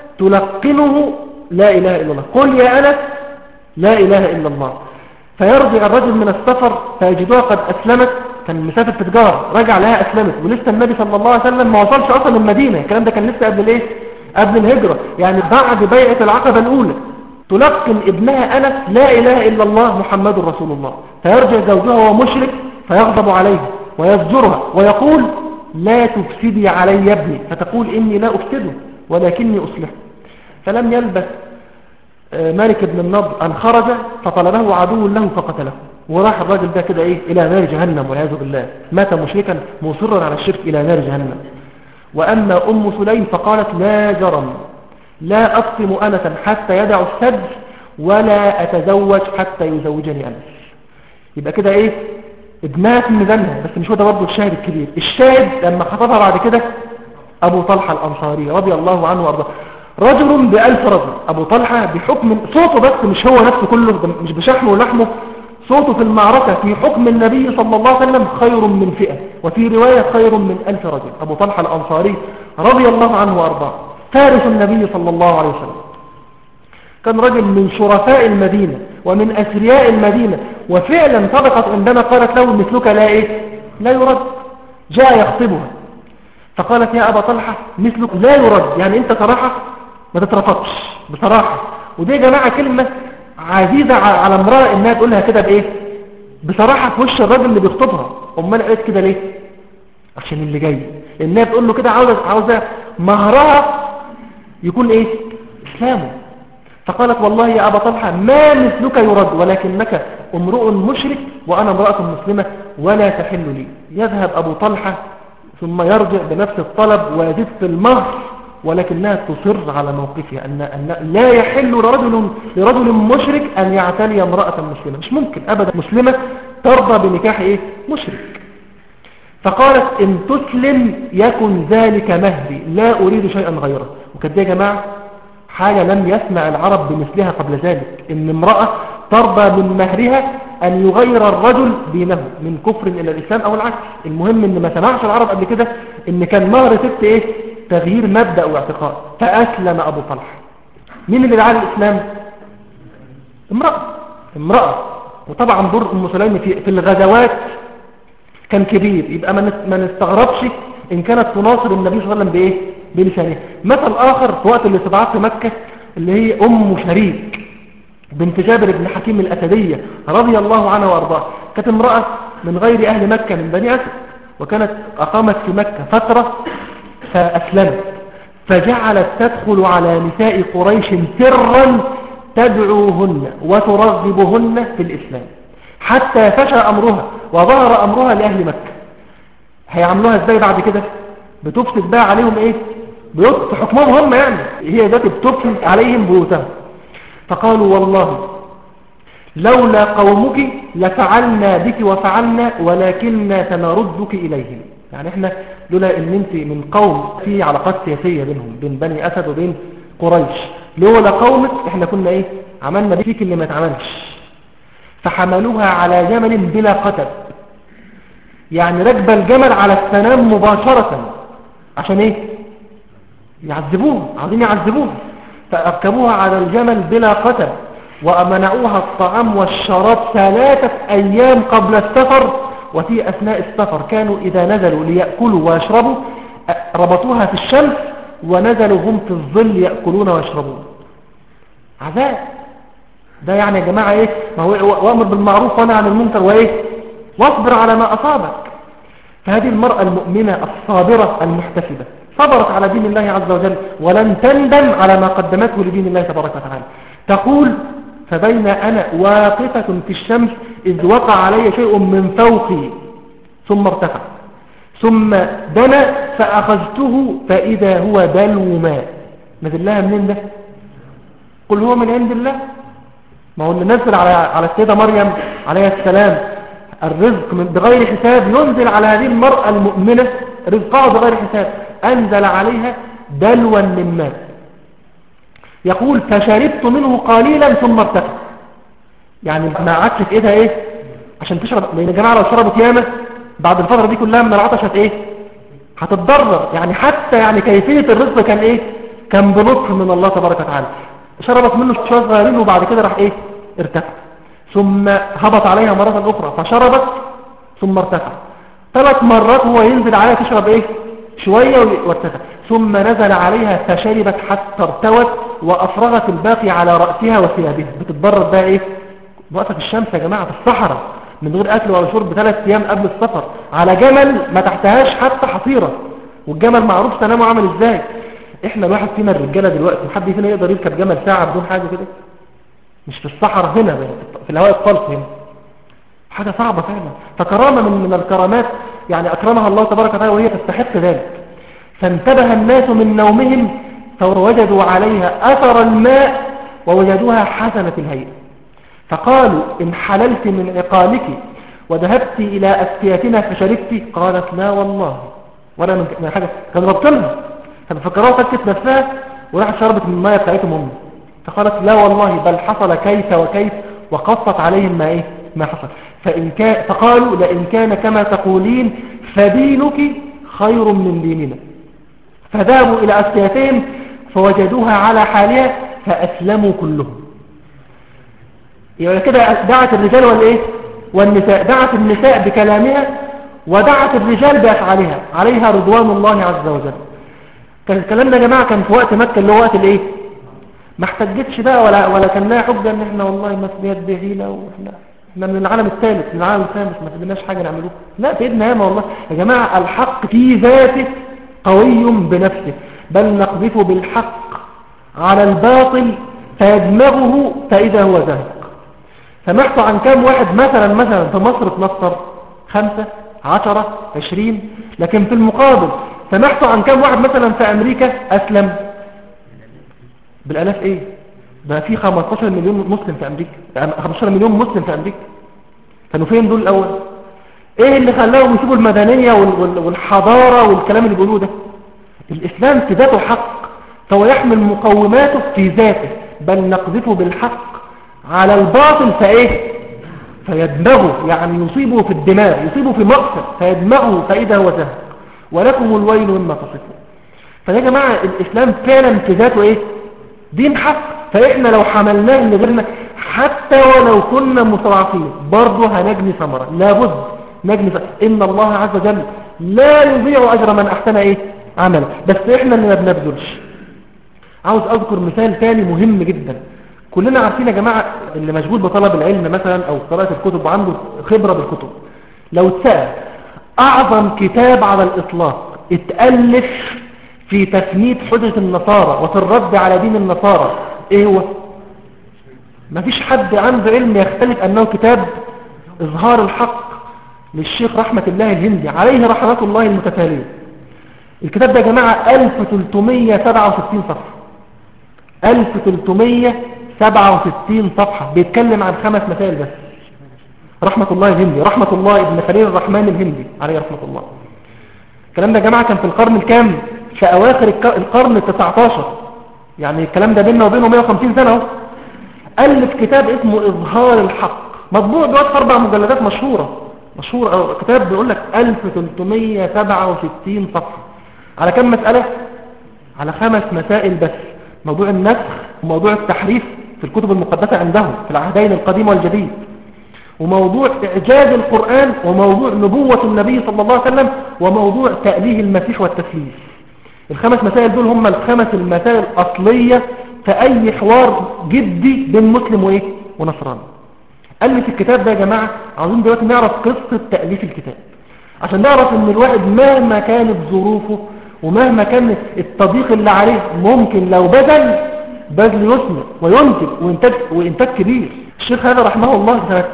تلقنه لا إله إلا الله قل يا أنس لا إله إلا الله فيرجع الرجل من السفر فيجدها قد أسلمت كان مسافر في تجارة رجع لها أسلمت ولسه النبي صلى الله عليه وسلم ما وصلش أصلا المدينة الكلام ده كان لسه قبل الإيه قبل الهجرة يعني بعد بيعة العقبة الأولى تلقن ابنها أنس لا إله إلا الله محمد رسول الله فيرجع زوجها وهو مشرك فيغضب عليه ويزجرها ويقول لا تفسدي علي ابني فتقول إني لا أفسده ولكني أصلحه فلم يلبث آه، مالك بن النضر أن خرج فطلبه عدو له فقتله وراح الراجل ده كده إيه إلى نار جهنم والعياذ بالله مات مشركا مصرا على الشرك إلى نار جهنم وأما أم سليم فقالت لا جرم لا أقسم أنسا حتى يدع السد ولا أتزوج حتى يزوجني أنس يبقى كده إيه ابنها في ميزانها بس مش هو ده برضه الشاهد الكبير الشاهد لما خطبها بعد كده أبو طلحة الأنصاري رضي الله عنه وأرضاه رجل بألف رجل أبو طلحة بحكم صوته بس مش هو نفسه كله مش بشحمه ولحمه صوته في المعركة في حكم النبي صلى الله عليه وسلم خير من فئة وفي رواية خير من ألف رجل أبو طلحة الأنصاري رضي الله عنه وأرضاه فارس النبي صلى الله عليه وسلم كان رجل من شرفاء المدينة ومن أثرياء المدينة وفعلا صدقت عندما قالت له مثلك لا إيه لا يرد جاء يخطبها فقالت يا أبا طلحة مثلك لا يرد يعني أنت صراحة ما تترفضش بصراحة ودي يا جماعة كلمة عزيزة على امرأة انها تقولها كده بايه بصراحة في وش الراجل اللي بيخطبها امال قالت كده ليه عشان اللي جاي انها تقول له كده عاوزة, عاوزة مهرها يكون ايه اسلامه فقالت والله يا أبا طلحة ما مثلك يرد ولكنك امرؤ مشرك وأنا امرأة مسلمة ولا تحل لي يذهب أبو طلحة ثم يرجع بنفس الطلب ويزيد في المهر ولكنها تصر على موقفها أن, أن لا يحل لرجل, لرجل مشرك أن يعتني امرأة مسلمة مش ممكن أبدا مسلمة ترضى بنكاح إيه؟ مشرك فقالت إن تسلم يكن ذلك مهدي لا أريد شيئا غيره وكده يا جماعة حاجة لم يسمع العرب بمثلها قبل ذلك إن امرأة ترضى من مهرها أن يغير الرجل دينه من كفر إلى الإسلام أو العكس المهم إن ما سمعش العرب قبل كده إن كان مهر ست إيه تغيير مبدأ واعتقاد فأسلم أبو طلحة مين اللي دعا الإسلام امرأة امرأة وطبعا دور أم سليم في, في الغزوات كان كبير يبقى ما نستغربش إن كانت تناصر النبي صلى الله عليه وسلم بإيه بلسانه مثل آخر في وقت الاستضعاف في مكة اللي هي أم شريك بنت جابر بن حكيم الأسدية رضي الله عنها وأرضاها كانت امرأة من غير أهل مكة من بني أسد وكانت أقامت في مكة فترة فأسلمت فجعلت تدخل على نساء قريش سرا تدعوهن وترغبهن في الإسلام حتى فشى أمرها وظهر أمرها لأهل مكة هيعملوها ازاي بعد كده بتفسد بقى عليهم ايه في حكمهم هم يعني هي ذات بتفسد عليهم بيوتهم فقالوا والله لولا قومك لفعلنا بك وفعلنا ولكننا سنردك إليهم يعني احنا لولا ان انت من قوم في علاقات سياسية بينهم بين بني اسد وبين قريش لولا قومك احنا كنا ايه عملنا فيك اللي ما اتعملش فحملوها على جمل بلا قتل يعني ركب الجمل على السنام مباشرة عشان ايه يعذبوه عاوزين يعذبوه فأركبوها على الجمل بلا قتل ومنعوها الطعام والشراب ثلاثة أيام قبل السفر وفي أثناء السفر كانوا إذا نزلوا ليأكلوا ويشربوا ربطوها في الشمس ونزلوا هم في الظل يأكلون ويشربون عذاب ده يعني يا جماعة ايه ما هو وامر بالمعروف ونهى عن المنكر وايه واصبر على ما اصابك فهذه المرأة المؤمنة الصابرة المحتسبة صبرت على دين الله عز وجل ولن تندم على ما قدمته لدين الله تبارك وتعالى تقول فبين أنا واقفة في الشمس إذ وقع علي شيء من فوقي ثم ارتفع ثم دنا فأخذته فإذا هو دلو ماء نزل لها منين ده قل هو من عند الله ما هو اللي نزل على على السيدة مريم عليه السلام الرزق من بغير حساب ينزل على هذه المرأة المؤمنة رزقها بغير حساب أنزل عليها دلوا من ماء يقول فشربت منه قليلا ثم ارتفع يعني ما عادش في ايدها ايه عشان تشرب لان يا جماعه لو شربت ياما بعد الفتره دي كلها من العطش هت ايه هتتضرر يعني حتى يعني كيفيه الرزق كان ايه كان بلطف من الله تبارك وتعالى شربت منه شويه صغيرين وبعد كده راح ايه ارتفع ثم هبط عليها مرة أخرى فشربت ثم ارتفع ثلاث مرات هو ينزل عليها تشرب ايه شوية وارتفع ثم نزل عليها فشربت حتى ارتوت وأفرغت الباقي على رأسها وثيابها بتتبرد بقى ايه وقفة في الشمس يا جماعة في الصحراء من غير أكل ولا شرب ثلاث أيام قبل السفر على جمل ما تحتهاش حتى حصيرة والجمل معروف سلامه عامل ازاي احنا الواحد فينا الرجالة دلوقتي حد فينا يقدر يركب جمل ساعة بدون حاجة كده مش في الصحراء هنا في الهواء الطلق هنا حاجة صعبة فعلا فكرامة من, من الكرامات يعني أكرمها الله تبارك وتعالى وهي تستحق ذلك فانتبه الناس من نومهم فوجدوا عليها أثر الماء ووجدوها حسنة الهيئة فقالوا إن حللت من عقالك وذهبت إلى أسفياتنا فشربت قالت لا والله ولا من حاجة كان ربطلها ففكرها فكت نفسها وراحت شربت من الماء بتاعتهم هم فقالت لا والله بل حصل كيف وكيف وقصت عليهم ما إيه ما حصل فإن كان فقالوا لئن كان كما تقولين فدينك خير من ديننا فذهبوا إلى أسياتهم فوجدوها على حالها فأسلموا كلهم يعني كده دعت الرجال والإيه والنساء دعت النساء بكلامها ودعت الرجال بأفعالها عليها رضوان الله عز وجل كان الكلام ده يا جماعة كان في وقت مكة اللي هو وقت الإيه ما احتجتش بقى ولا ولا كان لها حجة ان احنا والله ما في يد هيلة واحنا احنا من العالم الثالث من العالم الخامس ما تبناش حاجة نعملوها لا في ايدنا ياما والله يا جماعة الحق في ذاته قوي بنفسه بل نقذف بالحق على الباطل فيدمغه فإذا هو زهق سمحت عن كام واحد مثلا مثلا في مصر اتنصر خمسة عشرة عشرين لكن في المقابل سمحت عن كام واحد مثلا في أمريكا أسلم بالالاف ايه ده في 15 مليون مسلم في امريكا 15 مليون مسلم في امريكا كانوا فين دول الاول ايه اللي خلاهم يسيبوا المدنية والحضارة والكلام اللي بيقولوه ده الاسلام في ذاته حق فهو يحمل مقوماته في ذاته بل نقذفه بالحق على الباطل فايه فيدمغه يعني يصيبه في الدماغ يصيبه في مقصد فيدمغه فإذا هو زهق ولكم الويل مما تصفون فيا جماعة الإسلام فعلا في ذاته إيه دين حق فإحنا لو حملناه لغيرنا حتى ولو كنا مستضعفين برضه هنجني ثمرة لابد نجني ثمرة إن الله عز وجل لا يضيع أجر من أحسن إيه عملا بس إحنا اللي ما بنبذلش عاوز أذكر مثال ثاني مهم جدا كلنا عارفين يا جماعة اللي مشغول بطلب العلم مثلا أو قراءة الكتب وعنده خبرة بالكتب لو اتسأل أعظم كتاب على الإطلاق اتألف في تفنيد حجة النصارى وفي الرد على دين النصارى ايه هو ما فيش حد عنده علم يختلف انه كتاب اظهار الحق للشيخ رحمة الله الهندي عليه رحمة الله المتتالية الكتاب ده يا جماعة 1367 صفحة 1367 صفحة بيتكلم عن خمس مسائل بس رحمة الله الهندي رحمة الله ابن خليل الرحمن الهندي عليه رحمة الله الكلام ده يا جماعة كان في القرن الكام في أواخر القرن التسعتاشر يعني الكلام ده بيننا وبينه 150 سنة اهو ألف كتاب اسمه إظهار الحق مطبوع دلوقتي في أربع مجلدات مشهورة مشهور أو كتاب بيقول لك 1367 صفحة على كم مسألة؟ على خمس مسائل بس موضوع النسخ وموضوع التحريف في الكتب المقدسة عندهم في العهدين القديم والجديد وموضوع إعجاز القرآن وموضوع نبوة النبي صلى الله عليه وسلم وموضوع تأليه المسيح والتسليس الخمس مسائل دول هم الخمس المسائل الأصلية في أي حوار جدي بين مسلم وإيه ونصراني ألف الكتاب ده يا جماعة عاوزين دلوقتي نعرف قصة تأليف الكتاب عشان نعرف ان الواحد مهما كانت ظروفه ومهما كان التضييق اللي عليه ممكن لو بذل بذل يثمر وينتج وإنتاج, وإنتاج كبير الشيخ هذا رحمه الله سنة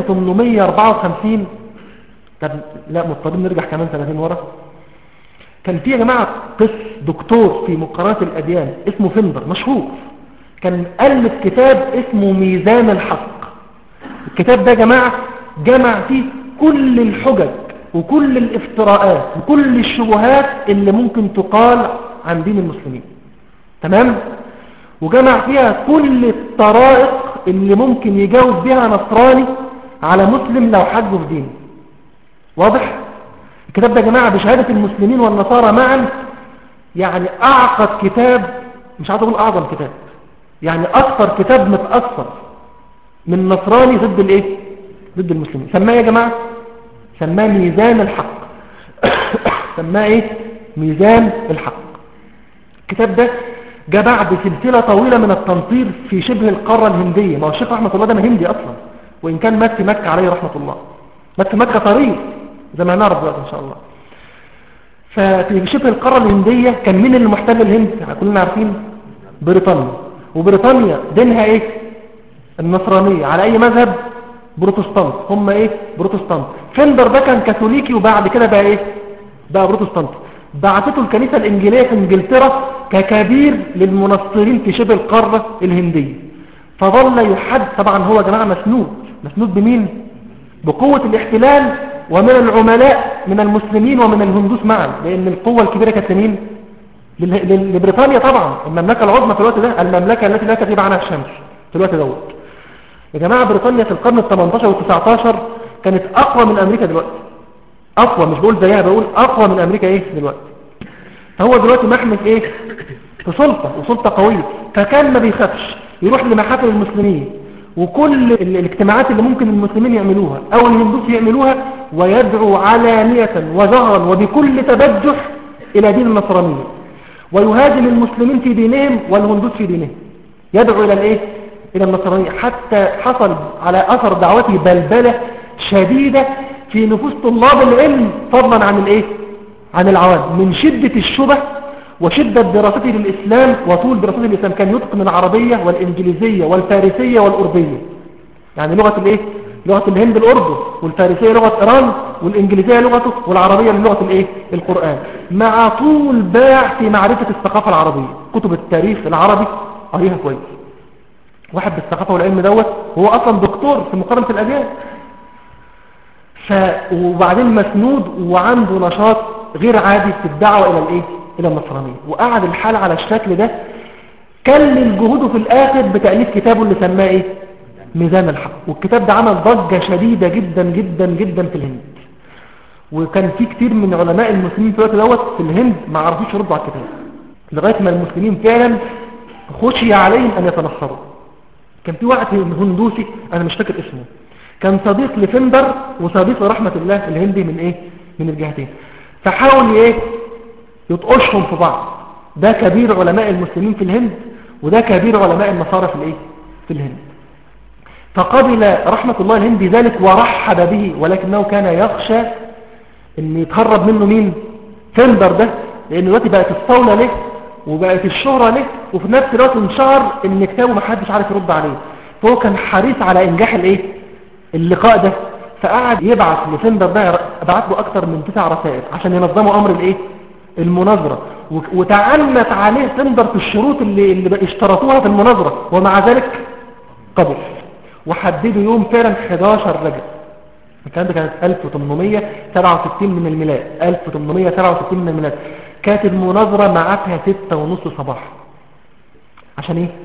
1854 طب لا مضطرين نرجع كمان سنتين ورا كان في يا جماعة قس دكتور في مقارنة الأديان اسمه فندر مشهور كان ألف كتاب اسمه ميزان الحق الكتاب ده يا جماعة جمع فيه كل الحجج وكل الافتراءات وكل الشبهات اللي ممكن تقال عن دين المسلمين تمام وجمع فيها كل الطرائق اللي ممكن يجاوب بها نصراني على مسلم لو حجه في دينه واضح الكتاب ده يا جماعة بشهادة المسلمين والنصارى معا يعني أعقد كتاب مش عايز أقول أعظم كتاب يعني أكثر كتاب متأثر من نصراني ضد الإيه ضد المسلمين سماه يا جماعة سماه ميزان الحق سماه إيه ميزان الحق الكتاب ده جاء بعد سلسلة طويلة من التنطير في شبه القارة الهندية ما هو الشيخ رحمة الله ده هندي أصلا وإن كان مات في مكة عليه رحمة الله مات في مكة طريق زي ما هنعرف دلوقتي إن شاء الله ففي شبه القارة الهندية كان مين اللي محتل الهند كلنا عارفين بريطانيا وبريطانيا دينها ايه النصرانية على اي مذهب بروتستانت هم ايه بروتستانت فندر ده كان كاثوليكي وبعد كده بقى ايه بقى بروتستانت بعثته الكنيسة الانجيلية في انجلترا ككبير للمنصرين في شبه القارة الهندية فظل يحد طبعا هو يا جماعة مسنود مسنود بمين بقوة الاحتلال ومن العملاء من المسلمين ومن الهندوس معا لان القوة الكبيرة كانت مين لبريطانيا طبعا المملكة العظمى في الوقت ده المملكة التي لا تغيب عنها الشمس في الوقت دوت يا جماعة بريطانيا في القرن ال 18 وال 19 كانت اقوى من امريكا دلوقتي اقوى مش بقول زيها بقول اقوى من امريكا ايه دلوقتي فهو دلوقتي محمل ايه في سلطة وسلطة قوية فكان ما بيخافش يروح لمحافل المسلمين وكل الاجتماعات اللي ممكن المسلمين يعملوها او الهندوس يعملوها ويدعو علانية وجهرا وبكل تبجح الى دين النصرانية ويهاجم المسلمين في دينهم والهندوس في دينهم يدعو الى الايه الى النصرانية حتى حصل على اثر دعوته بلبلة شديدة في نفوس طلاب العلم فضلا عن الايه عن العوام من شدة الشبه وشدة دراسته للإسلام وطول دراسته للإسلام كان يتقن العربية والإنجليزية والفارسية والأردية يعني لغة الإيه؟ لغة الهند الأردن والفارسية لغة إيران والإنجليزية لغته والعربية لغة الإيه؟ القرآن مع طول باع في معرفة الثقافة العربية كتب التاريخ العربي قريها كويس واحد بالثقافة والعلم دوت هو أصلا دكتور في مقارنة الأديان ف... وبعدين مسنود وعنده نشاط غير عادي في الدعوة إلى الإيه؟ إلى النصرانية وقعد الحال على الشكل ده كلل جهوده في الآخر بتأليف كتابه اللي سماه إيه؟ ميزان الحق والكتاب ده عمل ضجة شديدة جدا جدا جدا في الهند وكان في كتير من علماء المسلمين في الوقت دوت في الهند ما عرفوش يردوا على الكتاب لغاية ما المسلمين فعلا خشي عليهم أن يتنصروا كان في واحد هندوسي أنا مش فاكر اسمه كان صديق لفندر وصديق لرحمة الله الهندي من إيه؟ من الجهتين فحاول إيه؟ يطقشهم في بعض ده كبير علماء المسلمين في الهند وده كبير علماء النصارى في الايه في الهند فقبل رحمة الله الهندي ذلك ورحب به ولكنه كان يخشى ان يتهرب منه مين فندر ده لان دلوقتي بقت الصولة له وبقت الشهرة له وفي نفس الوقت انشهر ان كتابه محدش عارف يرد عليه فهو كان حريص على انجاح الايه اللقاء ده فقعد يبعث لفندر ده بعت له اكتر من تسع رسائل عشان ينظموا امر الايه المناظرة وتعنت عليه تندر في الشروط اللي, اللي اشترطوها في المناظرة ومع ذلك قبل وحددوا يوم فعلا 11 رجب الكلام ده كانت 1867 من الميلاد 1867 من الميلاد كانت المناظرة معاتها 6 ونص صباح عشان ايه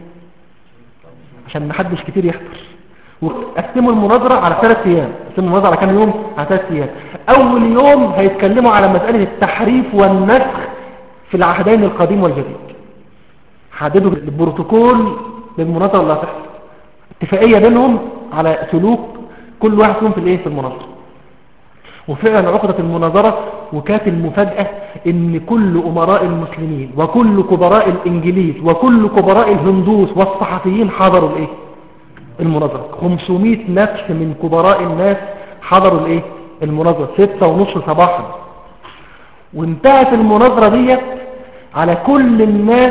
عشان محدش كتير يحضر وقسموا المناظرة على ثلاث ايام قسموا المناظرة على كام يوم على ثلاث ايام اول يوم هيتكلموا على مسألة التحريف والنسخ في العهدين القديم والجديد حددوا البروتوكول للمناظرة اللي هتحصل اتفاقية بينهم على سلوك كل واحد فيهم في الايه في المناظرة وفعلا عقدت المناظرة وكانت المفاجأة ان كل امراء المسلمين وكل كبراء الانجليز وكل كبراء الهندوس والصحفيين حضروا الايه المناظرة 500 نفس من كبراء الناس حضروا الايه المناظرة ستة ونص صباحا وانتهت المناظرة ديت على كل الناس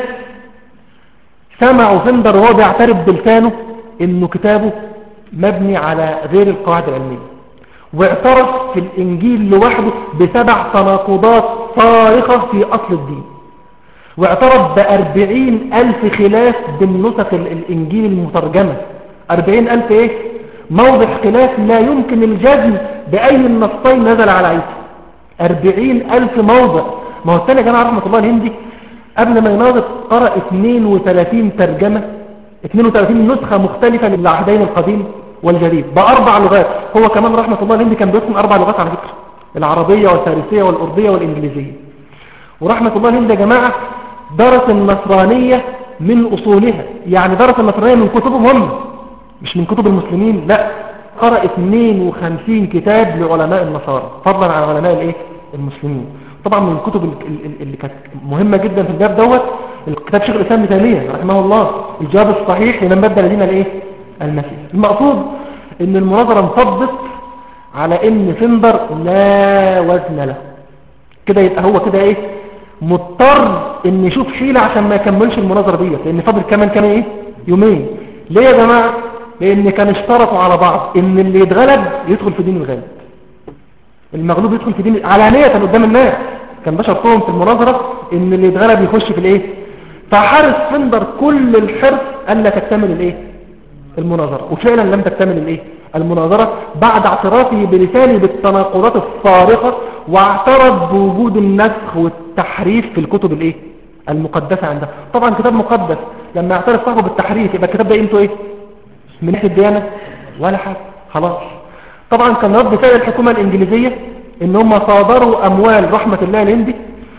سمعوا فندر وهو بيعترف بلسانه انه كتابه مبني على غير القواعد العلمية واعترف في الانجيل لوحده بسبع تناقضات صارخة في اصل الدين واعترف بأربعين ألف خلاف بالنسخ ال- الإنجيل المترجمة أربعين ألف إيه؟ موضع خلاف لا يمكن الجزم بأي النصين نزل على عيسى أربعين ألف موضع ما هو الثاني جماعة رحمة الله الهندي قبل ما يناظر قرأ 32 ترجمة 32 نسخة مختلفة للعهدين القديم والجديد بأربع لغات هو كمان رحمة الله الهندي كان بيتقن أربع لغات على فكرة العربية والفارسية والأردية والإنجليزية ورحمة الله الهند يا جماعة درس النصرانية من أصولها يعني درس النصرانية من كتبهم هم مش من كتب المسلمين لا قرأ 52 كتاب لعلماء النصارى فضلا عن علماء الايه المسلمين طبعا من الكتب ال- ال- اللي كانت مهمة جدا في الباب دوت الكتاب شيخ الإسلام ابن تيمية رحمه الله الجواب الصحيح لمن بدل دين الايه المسيح المقصود ان المناظرة انفضت على ان فندر لا وزن له كده يبقى هو كده ايه مضطر ان يشوف حيلة عشان ما يكملش المناظرة ديت لان فاضل كمان كان ايه يومين ليه يا جماعة لان كان اشترطوا على بعض ان اللي يتغلب يدخل في دين الغالب المغلوب يدخل في دين علانية قدام الناس كان ده شرطهم في المناظرة ان اللي يتغلب يخش في الايه فحرص فندر كل الحرص الا تكتمل الايه المناظرة وفعلا لم تكتمل الايه المناظرة بعد اعترافه بلسانه بالتناقضات الصارخة واعترف بوجود النسخ والتحريف في الكتب الايه المقدسة عنده طبعا كتاب مقدس لما يعترف صاحبه بالتحريف يبقى الكتاب ده قيمته ايه من ناحية الديانة ولا حاجة خلاص طبعا كان رد فعل الحكومة الانجليزية ان هم صادروا اموال رحمة الله الهندي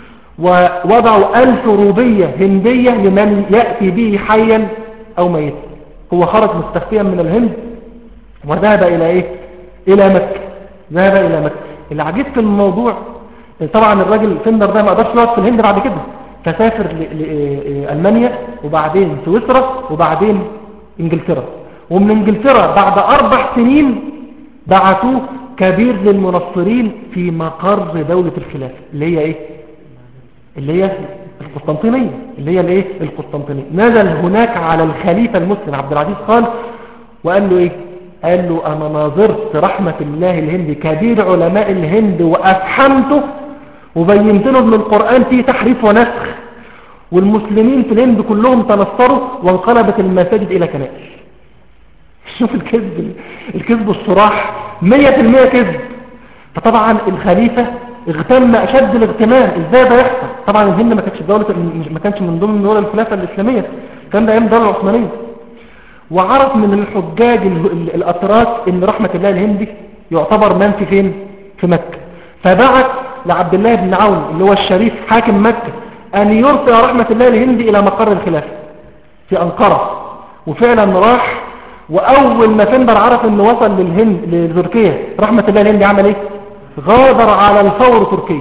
ووضعوا ألف روبية هندية لمن يأتي به حيا أو ميتا هو خرج مستخفيا من الهند وذهب إلى إيه إلى مكة ذهب إلى مكة العجيب في الموضوع طبعا الراجل فندر ده ما قدرش يقعد في الهند بعد كده فسافر لألمانيا وبعدين سويسرا وبعدين انجلترا ومن انجلترا بعد اربع سنين بعثوه كبير للمنصرين في مقر دولة الخلافة اللي هي ايه اللي هي القسطنطينية اللي هي الايه القسطنطينية نزل هناك على الخليفة المسلم عبد العزيز خان وقال له ايه قال له انا ناظرت رحمة الله الهند كبير علماء الهند وافحمته وبينت له ان القرآن فيه تحريف ونسخ والمسلمين في الهند كلهم تنصروا وانقلبت المساجد الى كنائس شوف الكذب الكذب الصراح مية في المية كذب فطبعا الخليفة اغتم اشد الاغتمام ازاي ده يحصل طبعا الهند ما كانتش دولة ما كانش من ضمن دول الخلافة الاسلامية كان ده ايام الدولة العثمانية وعرف من الحجاج الاتراك ان رحمة الله الهندي يعتبر منفي فين في مكة فبعت لعبد الله بن عون اللي هو الشريف حاكم مكة ان يرسل رحمة الله الهندي الى مقر الخلافة في انقرة وفعلا راح واول ما فندر عرف انه وصل للهند لتركيا رحمة الله الهندي عمل ايه غادر على الفور تركيا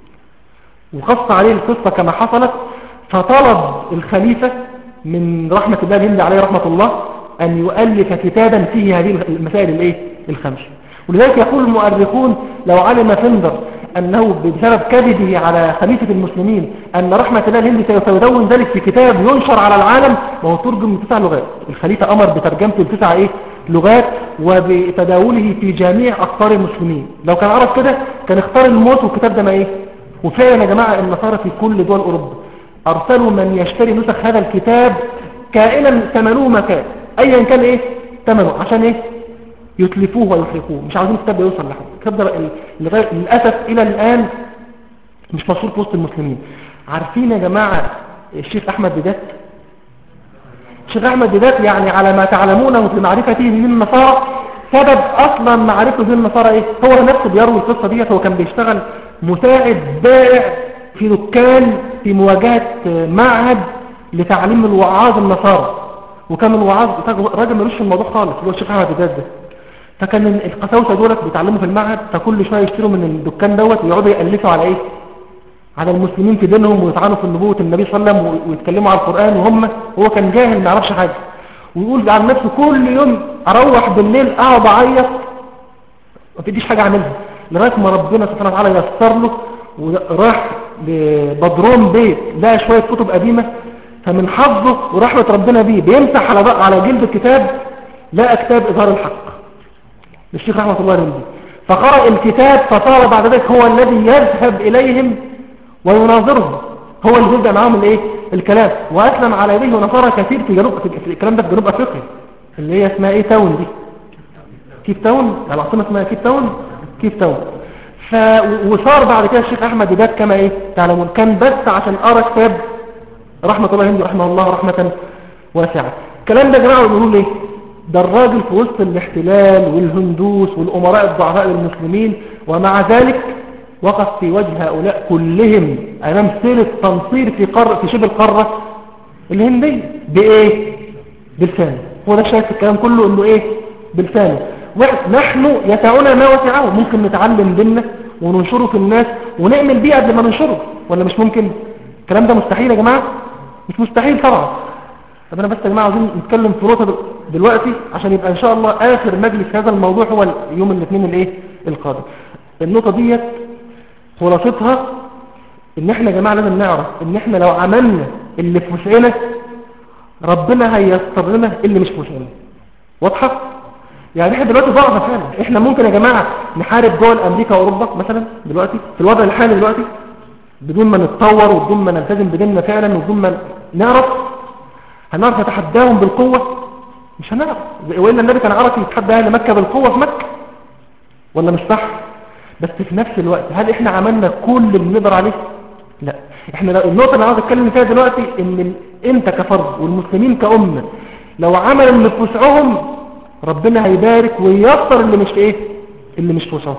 وقص عليه القصة كما حصلت فطلب الخليفة من رحمة الله الهندي عليه رحمة الله أن يؤلف كتابا فيه هذه المسائل الايه الخمس ولذلك يقول المؤرخون لو علم فندر أنه بسبب كذبه على خليفة المسلمين أن رحمة الله الهندي سوف يدون ذلك في كتاب ينشر على العالم وهو ترجم من تسع لغات الخليفة أمر بترجمته لتسع إيه؟ لغات وبتداوله في جميع أقطار المسلمين لو كان عرف كده كان اختار الموت والكتاب ده ما إيه وفعلا يا جماعة النصارى في كل دول أوروبا أرسلوا من يشتري نسخ هذا الكتاب كائنا ثمنه ما كان أيا كان إيه ثمنه عشان إيه يتلفوه ويحرقوه مش عاوزين الكتاب ده يوصل لحد الكتاب ده لغاية للأسف إلى الآن مش مشهور في وسط المسلمين عارفين يا جماعة الشيخ أحمد ديدات الشيخ أحمد ديدات يعني على ما تعلمونه في معرفته من النصارى سبب أصلا معرفته من النصارى إيه هو نفسه بيروي القصة ديت هو كان بيشتغل مساعد بائع في دكان في مواجهة معهد لتعليم الوعاظ النصارى وكان الوعاظ راجل ملوش في الموضوع خالص اللي هو الشيخ احمد دجاج ده فكان القساوسه دولت بيتعلموا في المعهد فكل شويه يشتروا من الدكان دوت ويقعدوا يالفوا على ايه على المسلمين في دينهم ويطعنوا في نبوه النبي صلى الله عليه وسلم ويتكلموا على القران وهم هو كان جاهل ما يعرفش حاجه ويقول عن نفسه كل يوم اروح بالليل اقعد اعيط ما تديش حاجه اعملها لغايه ما ربنا سبحانه وتعالى يسر له وراح لبدروم بيت لقى شويه كتب قديمه فمن حظه ورحمه ربنا بيه بيمسح على بقى على جلد الكتاب لقى كتاب اظهار الحق للشيخ رحمه الله عليه فقرأ الكتاب فصار بعد ذلك هو الذي يذهب إليهم ويناظرهم هو اللي يبدأ معاهم الايه الكلام وأسلم على يديه ونصارى كثير في جنوب في الكلام ده في جنوب أفريقيا اللي هي اسمها ايه تاون دي كيف تاون العاصمة اسمها كيف تاون كيف تاون ف... وصار بعد كده الشيخ أحمد ديدات كما ايه تعلمون كان بس عشان قرأ كتاب رحمة الله هندي رحمه الله رحمة واسعة الكلام ده يا جماعة بيقولوا ليه ده الراجل في وسط الاحتلال والهندوس والأمراء الضعفاء للمسلمين ومع ذلك وقف في وجه هؤلاء كلهم أمام سيرة تنصير في, قر... في شبه القارة الهندية بإيه؟ بلسانه هو ده شايف الكلام كله إنه إيه؟ بلسانه نحن يسعنا ما وسعه ممكن نتعلم ديننا وننشره في الناس ونعمل بيه قبل ما ننشره ولا مش ممكن الكلام ده مستحيل يا جماعة مش مستحيل طبعا طب انا بس يا جماعه عاوزين نتكلم في نقطه دلوقتي عشان يبقى ان شاء الله اخر مجلس هذا الموضوع هو يوم الاثنين الايه القادم النقطه ديت خلاصتها ان احنا يا جماعه لازم نعرف ان احنا لو عملنا اللي في وسعنا ربنا هيسر لنا اللي مش في وسعنا واضحه يعني احنا دلوقتي ضعف فعلا احنا ممكن يا جماعه نحارب دول امريكا واوروبا مثلا دلوقتي في الوضع الحالي دلوقتي بدون ما نتطور وبدون ما نلتزم بديننا فعلا وبدون ما نعرف هنعرف نتحداهم بالقوة مش هنعرف وإلا النبي كان عرف يتحدى أهل مكة بالقوة في مكة ولا مش صح بس في نفس الوقت هل احنا عملنا كل اللي نقدر عليه لا احنا لو النقطة اللي عاوز اتكلم فيها دلوقتي ان انت كفرد والمسلمين كأمة لو عملوا اللي في وسعهم ربنا هيبارك وييسر اللي مش في ايه اللي مش في وسعهم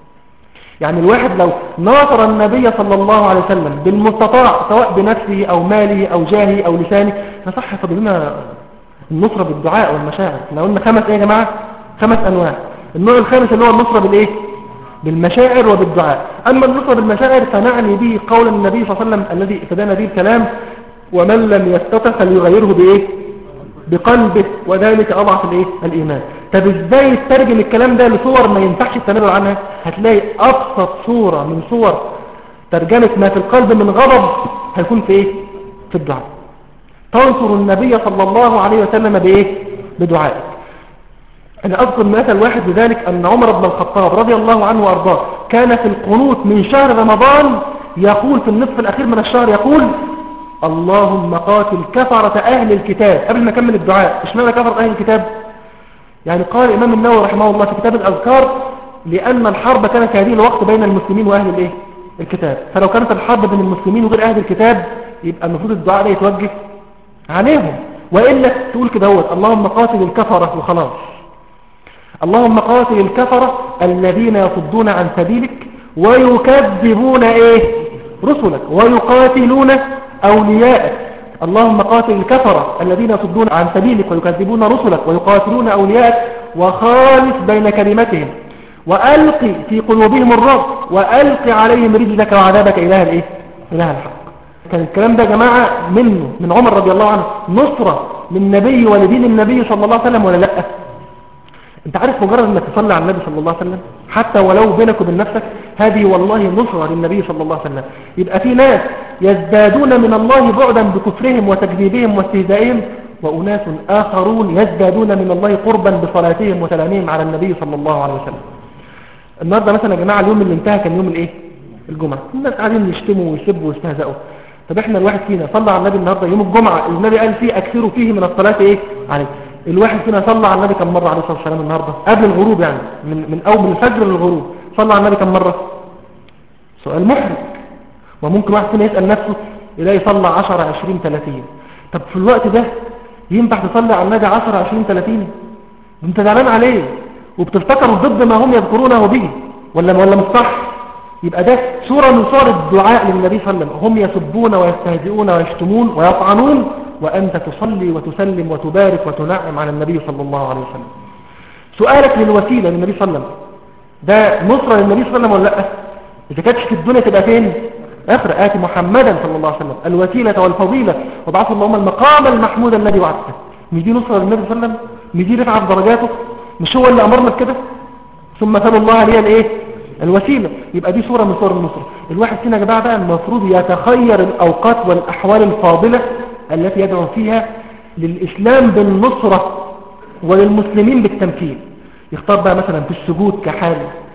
يعني الواحد لو ناصر النبي صلى الله عليه وسلم بالمستطاع سواء بنفسه أو ماله أو جاهه أو لسانه فصح فضلنا النصرة بالدعاء والمشاعر احنا قلنا خمس ايه يا جماعة خمس أنواع النوع الخامس اللي هو النصرة بالإيه بالمشاعر وبالدعاء أما النصرة بالمشاعر فنعني به قول النبي صلى الله عليه وسلم الذي ابتدانا به الكلام ومن لم يستطع فليغيره بإيه بقلبه وذلك أضعف الإيه الإيمان طب ازاي تترجم الكلام ده لصور ما ينفعش التنبؤ عنها هتلاقي ابسط صورة من صور ترجمة ما في القلب من غضب هيكون في ايه في الدعاء تنصر النبي صلى الله عليه وسلم بايه بدعائك انا اذكر مثل واحد بذلك ان عمر بن الخطاب رضي الله عنه وارضاه كان في القنوت من شهر رمضان يقول في النصف الاخير من الشهر يقول اللهم قاتل كفرة اهل الكتاب قبل ما اكمل الدعاء اشمعنى كفرة اهل الكتاب يعني قال الإمام النووي رحمه الله في كتاب الأذكار لأن الحرب كانت في هذه الوقت بين المسلمين وأهل الإيه؟ الكتاب فلو كانت الحرب بين المسلمين وغير أهل الكتاب يبقى المفروض الدعاء ده يتوجه عليهم وإلا تقول كده هو اللهم قاتل الكفرة وخلاص اللهم قاتل الكفرة الذين يصدون عن سبيلك ويكذبون إيه رسلك ويقاتلون أولياءك اللهم قاتل الكفرة الذين يصدون عن سبيلك ويكذبون رسلك ويقاتلون أولياءك وخالف بين كلمتهم وألقي في قلوبهم الرب وألقي عليهم رجلك وعذابك إله الإيه؟ إله الحق كان الكلام ده يا جماعة منه من عمر رضي الله عنه نصرة للنبي ولدين النبي صلى الله عليه وسلم ولا لأ انت عارف مجرد انك تصلي على النبي صلى الله عليه وسلم حتى ولو بينك وبين نفسك هذه والله نصرة للنبي صلى الله عليه وسلم يبقى في ناس يزدادون من الله بعدا بكفرهم وتكذيبهم واستهزائهم وأناس آخرون يزدادون من الله قربا بصلاتهم وسلامهم على النبي صلى الله عليه وسلم النهاردة مثلا يا جماعة اليوم اللي انتهى كان يوم الايه الجمعة الناس قاعدين يشتموا ويسبوا ويستهزئوا طب احنا الواحد فينا صلى على النبي النهاردة يوم الجمعة النبي قال فيه اكثروا فيه من الصلاة ايه عليه الواحد فينا صلى على النبي كم مرة عليه الصلاة والسلام النهاردة قبل الغروب يعني من, من أو من الفجر للغروب صلى على النبي كم مرة سؤال محرج وممكن واحد فينا يسأل نفسه يلاقي صلى 10 20 30 طب في الوقت ده ينفع تصلي على النبي 10 20 30 انت زعلان عليه وبتفتكر ضد ما هم يذكرونه به ولا ولا مش صح يبقى ده صورة من صور الدعاء للنبي صلى الله عليه وسلم هم يسبون ويستهزئون ويشتمون ويطعنون وأنت تصلي وتسلم وتبارك وتنعم على النبي صلى الله عليه وسلم سؤالك للوسيلة للنبي صلى الله عليه وسلم ده نصرة للنبي صلى الله عليه وسلم ولا لا إذا كانتش في الدنيا تبقى فين آخر آتي محمدا صلى الله عليه وسلم الوسيلة والفضيلة وبعث اللهم المقام المحمود الذي وعدته مش دي نصرة للنبي صلى الله عليه وسلم مش دي رفعة درجاته مش هو اللي أمرنا بكده ثم ثاب الله لي الايه الوسيلة يبقى دي صورة من صور النصرة الواحد فينا يا جماعة بقى المفروض يتخير الأوقات والأحوال الفاضلة التي يدعو فيها للإسلام بالنصرة وللمسلمين بالتمكين يختار بقى مثلا في السجود كحال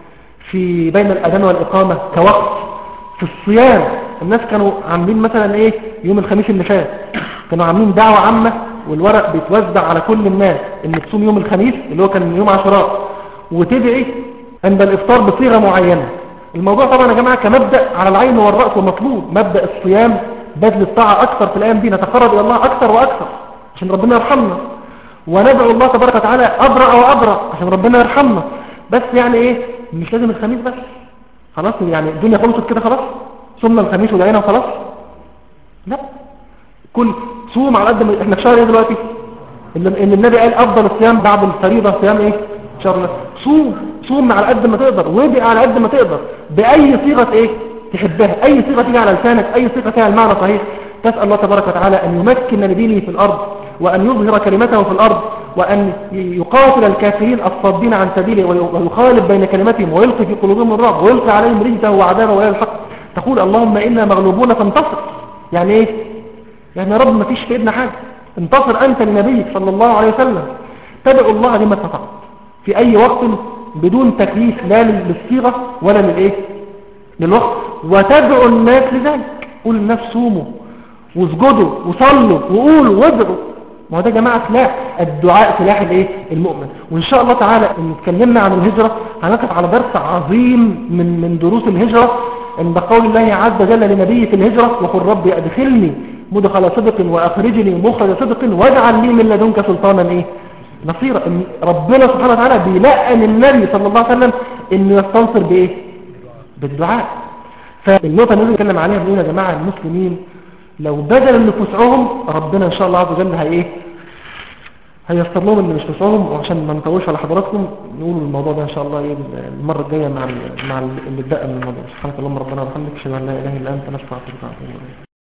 في بين الأذان والإقامة كوقت في الصيام الناس كانوا عاملين مثلا ايه يوم الخميس اللي فات كانوا عاملين دعوة عامة والورق بيتوزع على كل الناس ان تصوم يوم الخميس اللي هو كان يوم عاشوراء وتدعي عند الافطار بصيغة معينة الموضوع طبعا يا جماعة كمبدأ على العين والرأس ومطلوب مبدأ الصيام بذل الطاعة اكثر في الايام دي نتقرب الى الله اكثر واكثر عشان ربنا يرحمنا وندعو الله تبارك وتعالى ابرأ وابرأ عشان ربنا يرحمنا بس يعني ايه مش لازم الخميس بس خلاص يعني الدنيا خلصت كده خلاص صمنا الخميس ودعينا وخلاص لا كل صوم على قد ما احنا في شهر ايه دلوقتي ان إن النبي قال افضل الصيام بعد الفريضه صيام ايه شهر الله صوم صوم على قد ما تقدر وادعي على قد ما تقدر باي صيغه ايه تحبها اي صيغه تيجي على لسانك اي صيغه فيها المعنى صحيح تسال الله تبارك وتعالى ان يمكن لدينه في الارض وان يظهر كلمته في الارض وان يقاتل الكافرين الصادين عن سبيله ويخالف بين كلمتهم ويلقي في قلوبهم الرعب ويلقي عليهم رجزه وعذابه والى الحق تقول اللهم انا مغلوبون فانتصر يعني ايه يعني يا رب ما فيش في ايدنا حاجه انتصر انت لنبيك صلى الله عليه وسلم تدعو الله لما استطعت في اي وقت بدون تكليف لا للصيغه ولا للايه للوقت وتدعو الناس لذلك قول للناس صوموا واسجدوا وصلوا وقولوا وادعوا ما هو ده يا جماعه سلاح الدعاء سلاح الايه المؤمن وان شاء الله تعالى ان اتكلمنا عن الهجره هنقف على درس عظيم من من دروس الهجره عند قول الله عز وجل لنبيه في الهجره وقل ربي ادخلني مدخل صدق واخرجني مخرج صدق واجعل لي من لدنك سلطانا ايه نصيرا ان ربنا سبحانه وتعالى بيلقن النبي صلى الله عليه وسلم انه يستنصر بايه بالدعاء فالنقطه اللي نتكلم عليها بنقول يا جماعه المسلمين لو بذلوا اللي في وسعهم ربنا ان شاء الله عز وجل هي ايه هيسر لهم اللي مش في وسعهم وعشان ما نطولش على حضراتكم نقول الموضوع ده ان شاء الله ايه المره الجايه مع ال مع اللي اتبقى من الموضوع سبحانك اللهم ربنا وبحمدك اشهد ان لا اله الا انت نستغفرك ونتوب اليك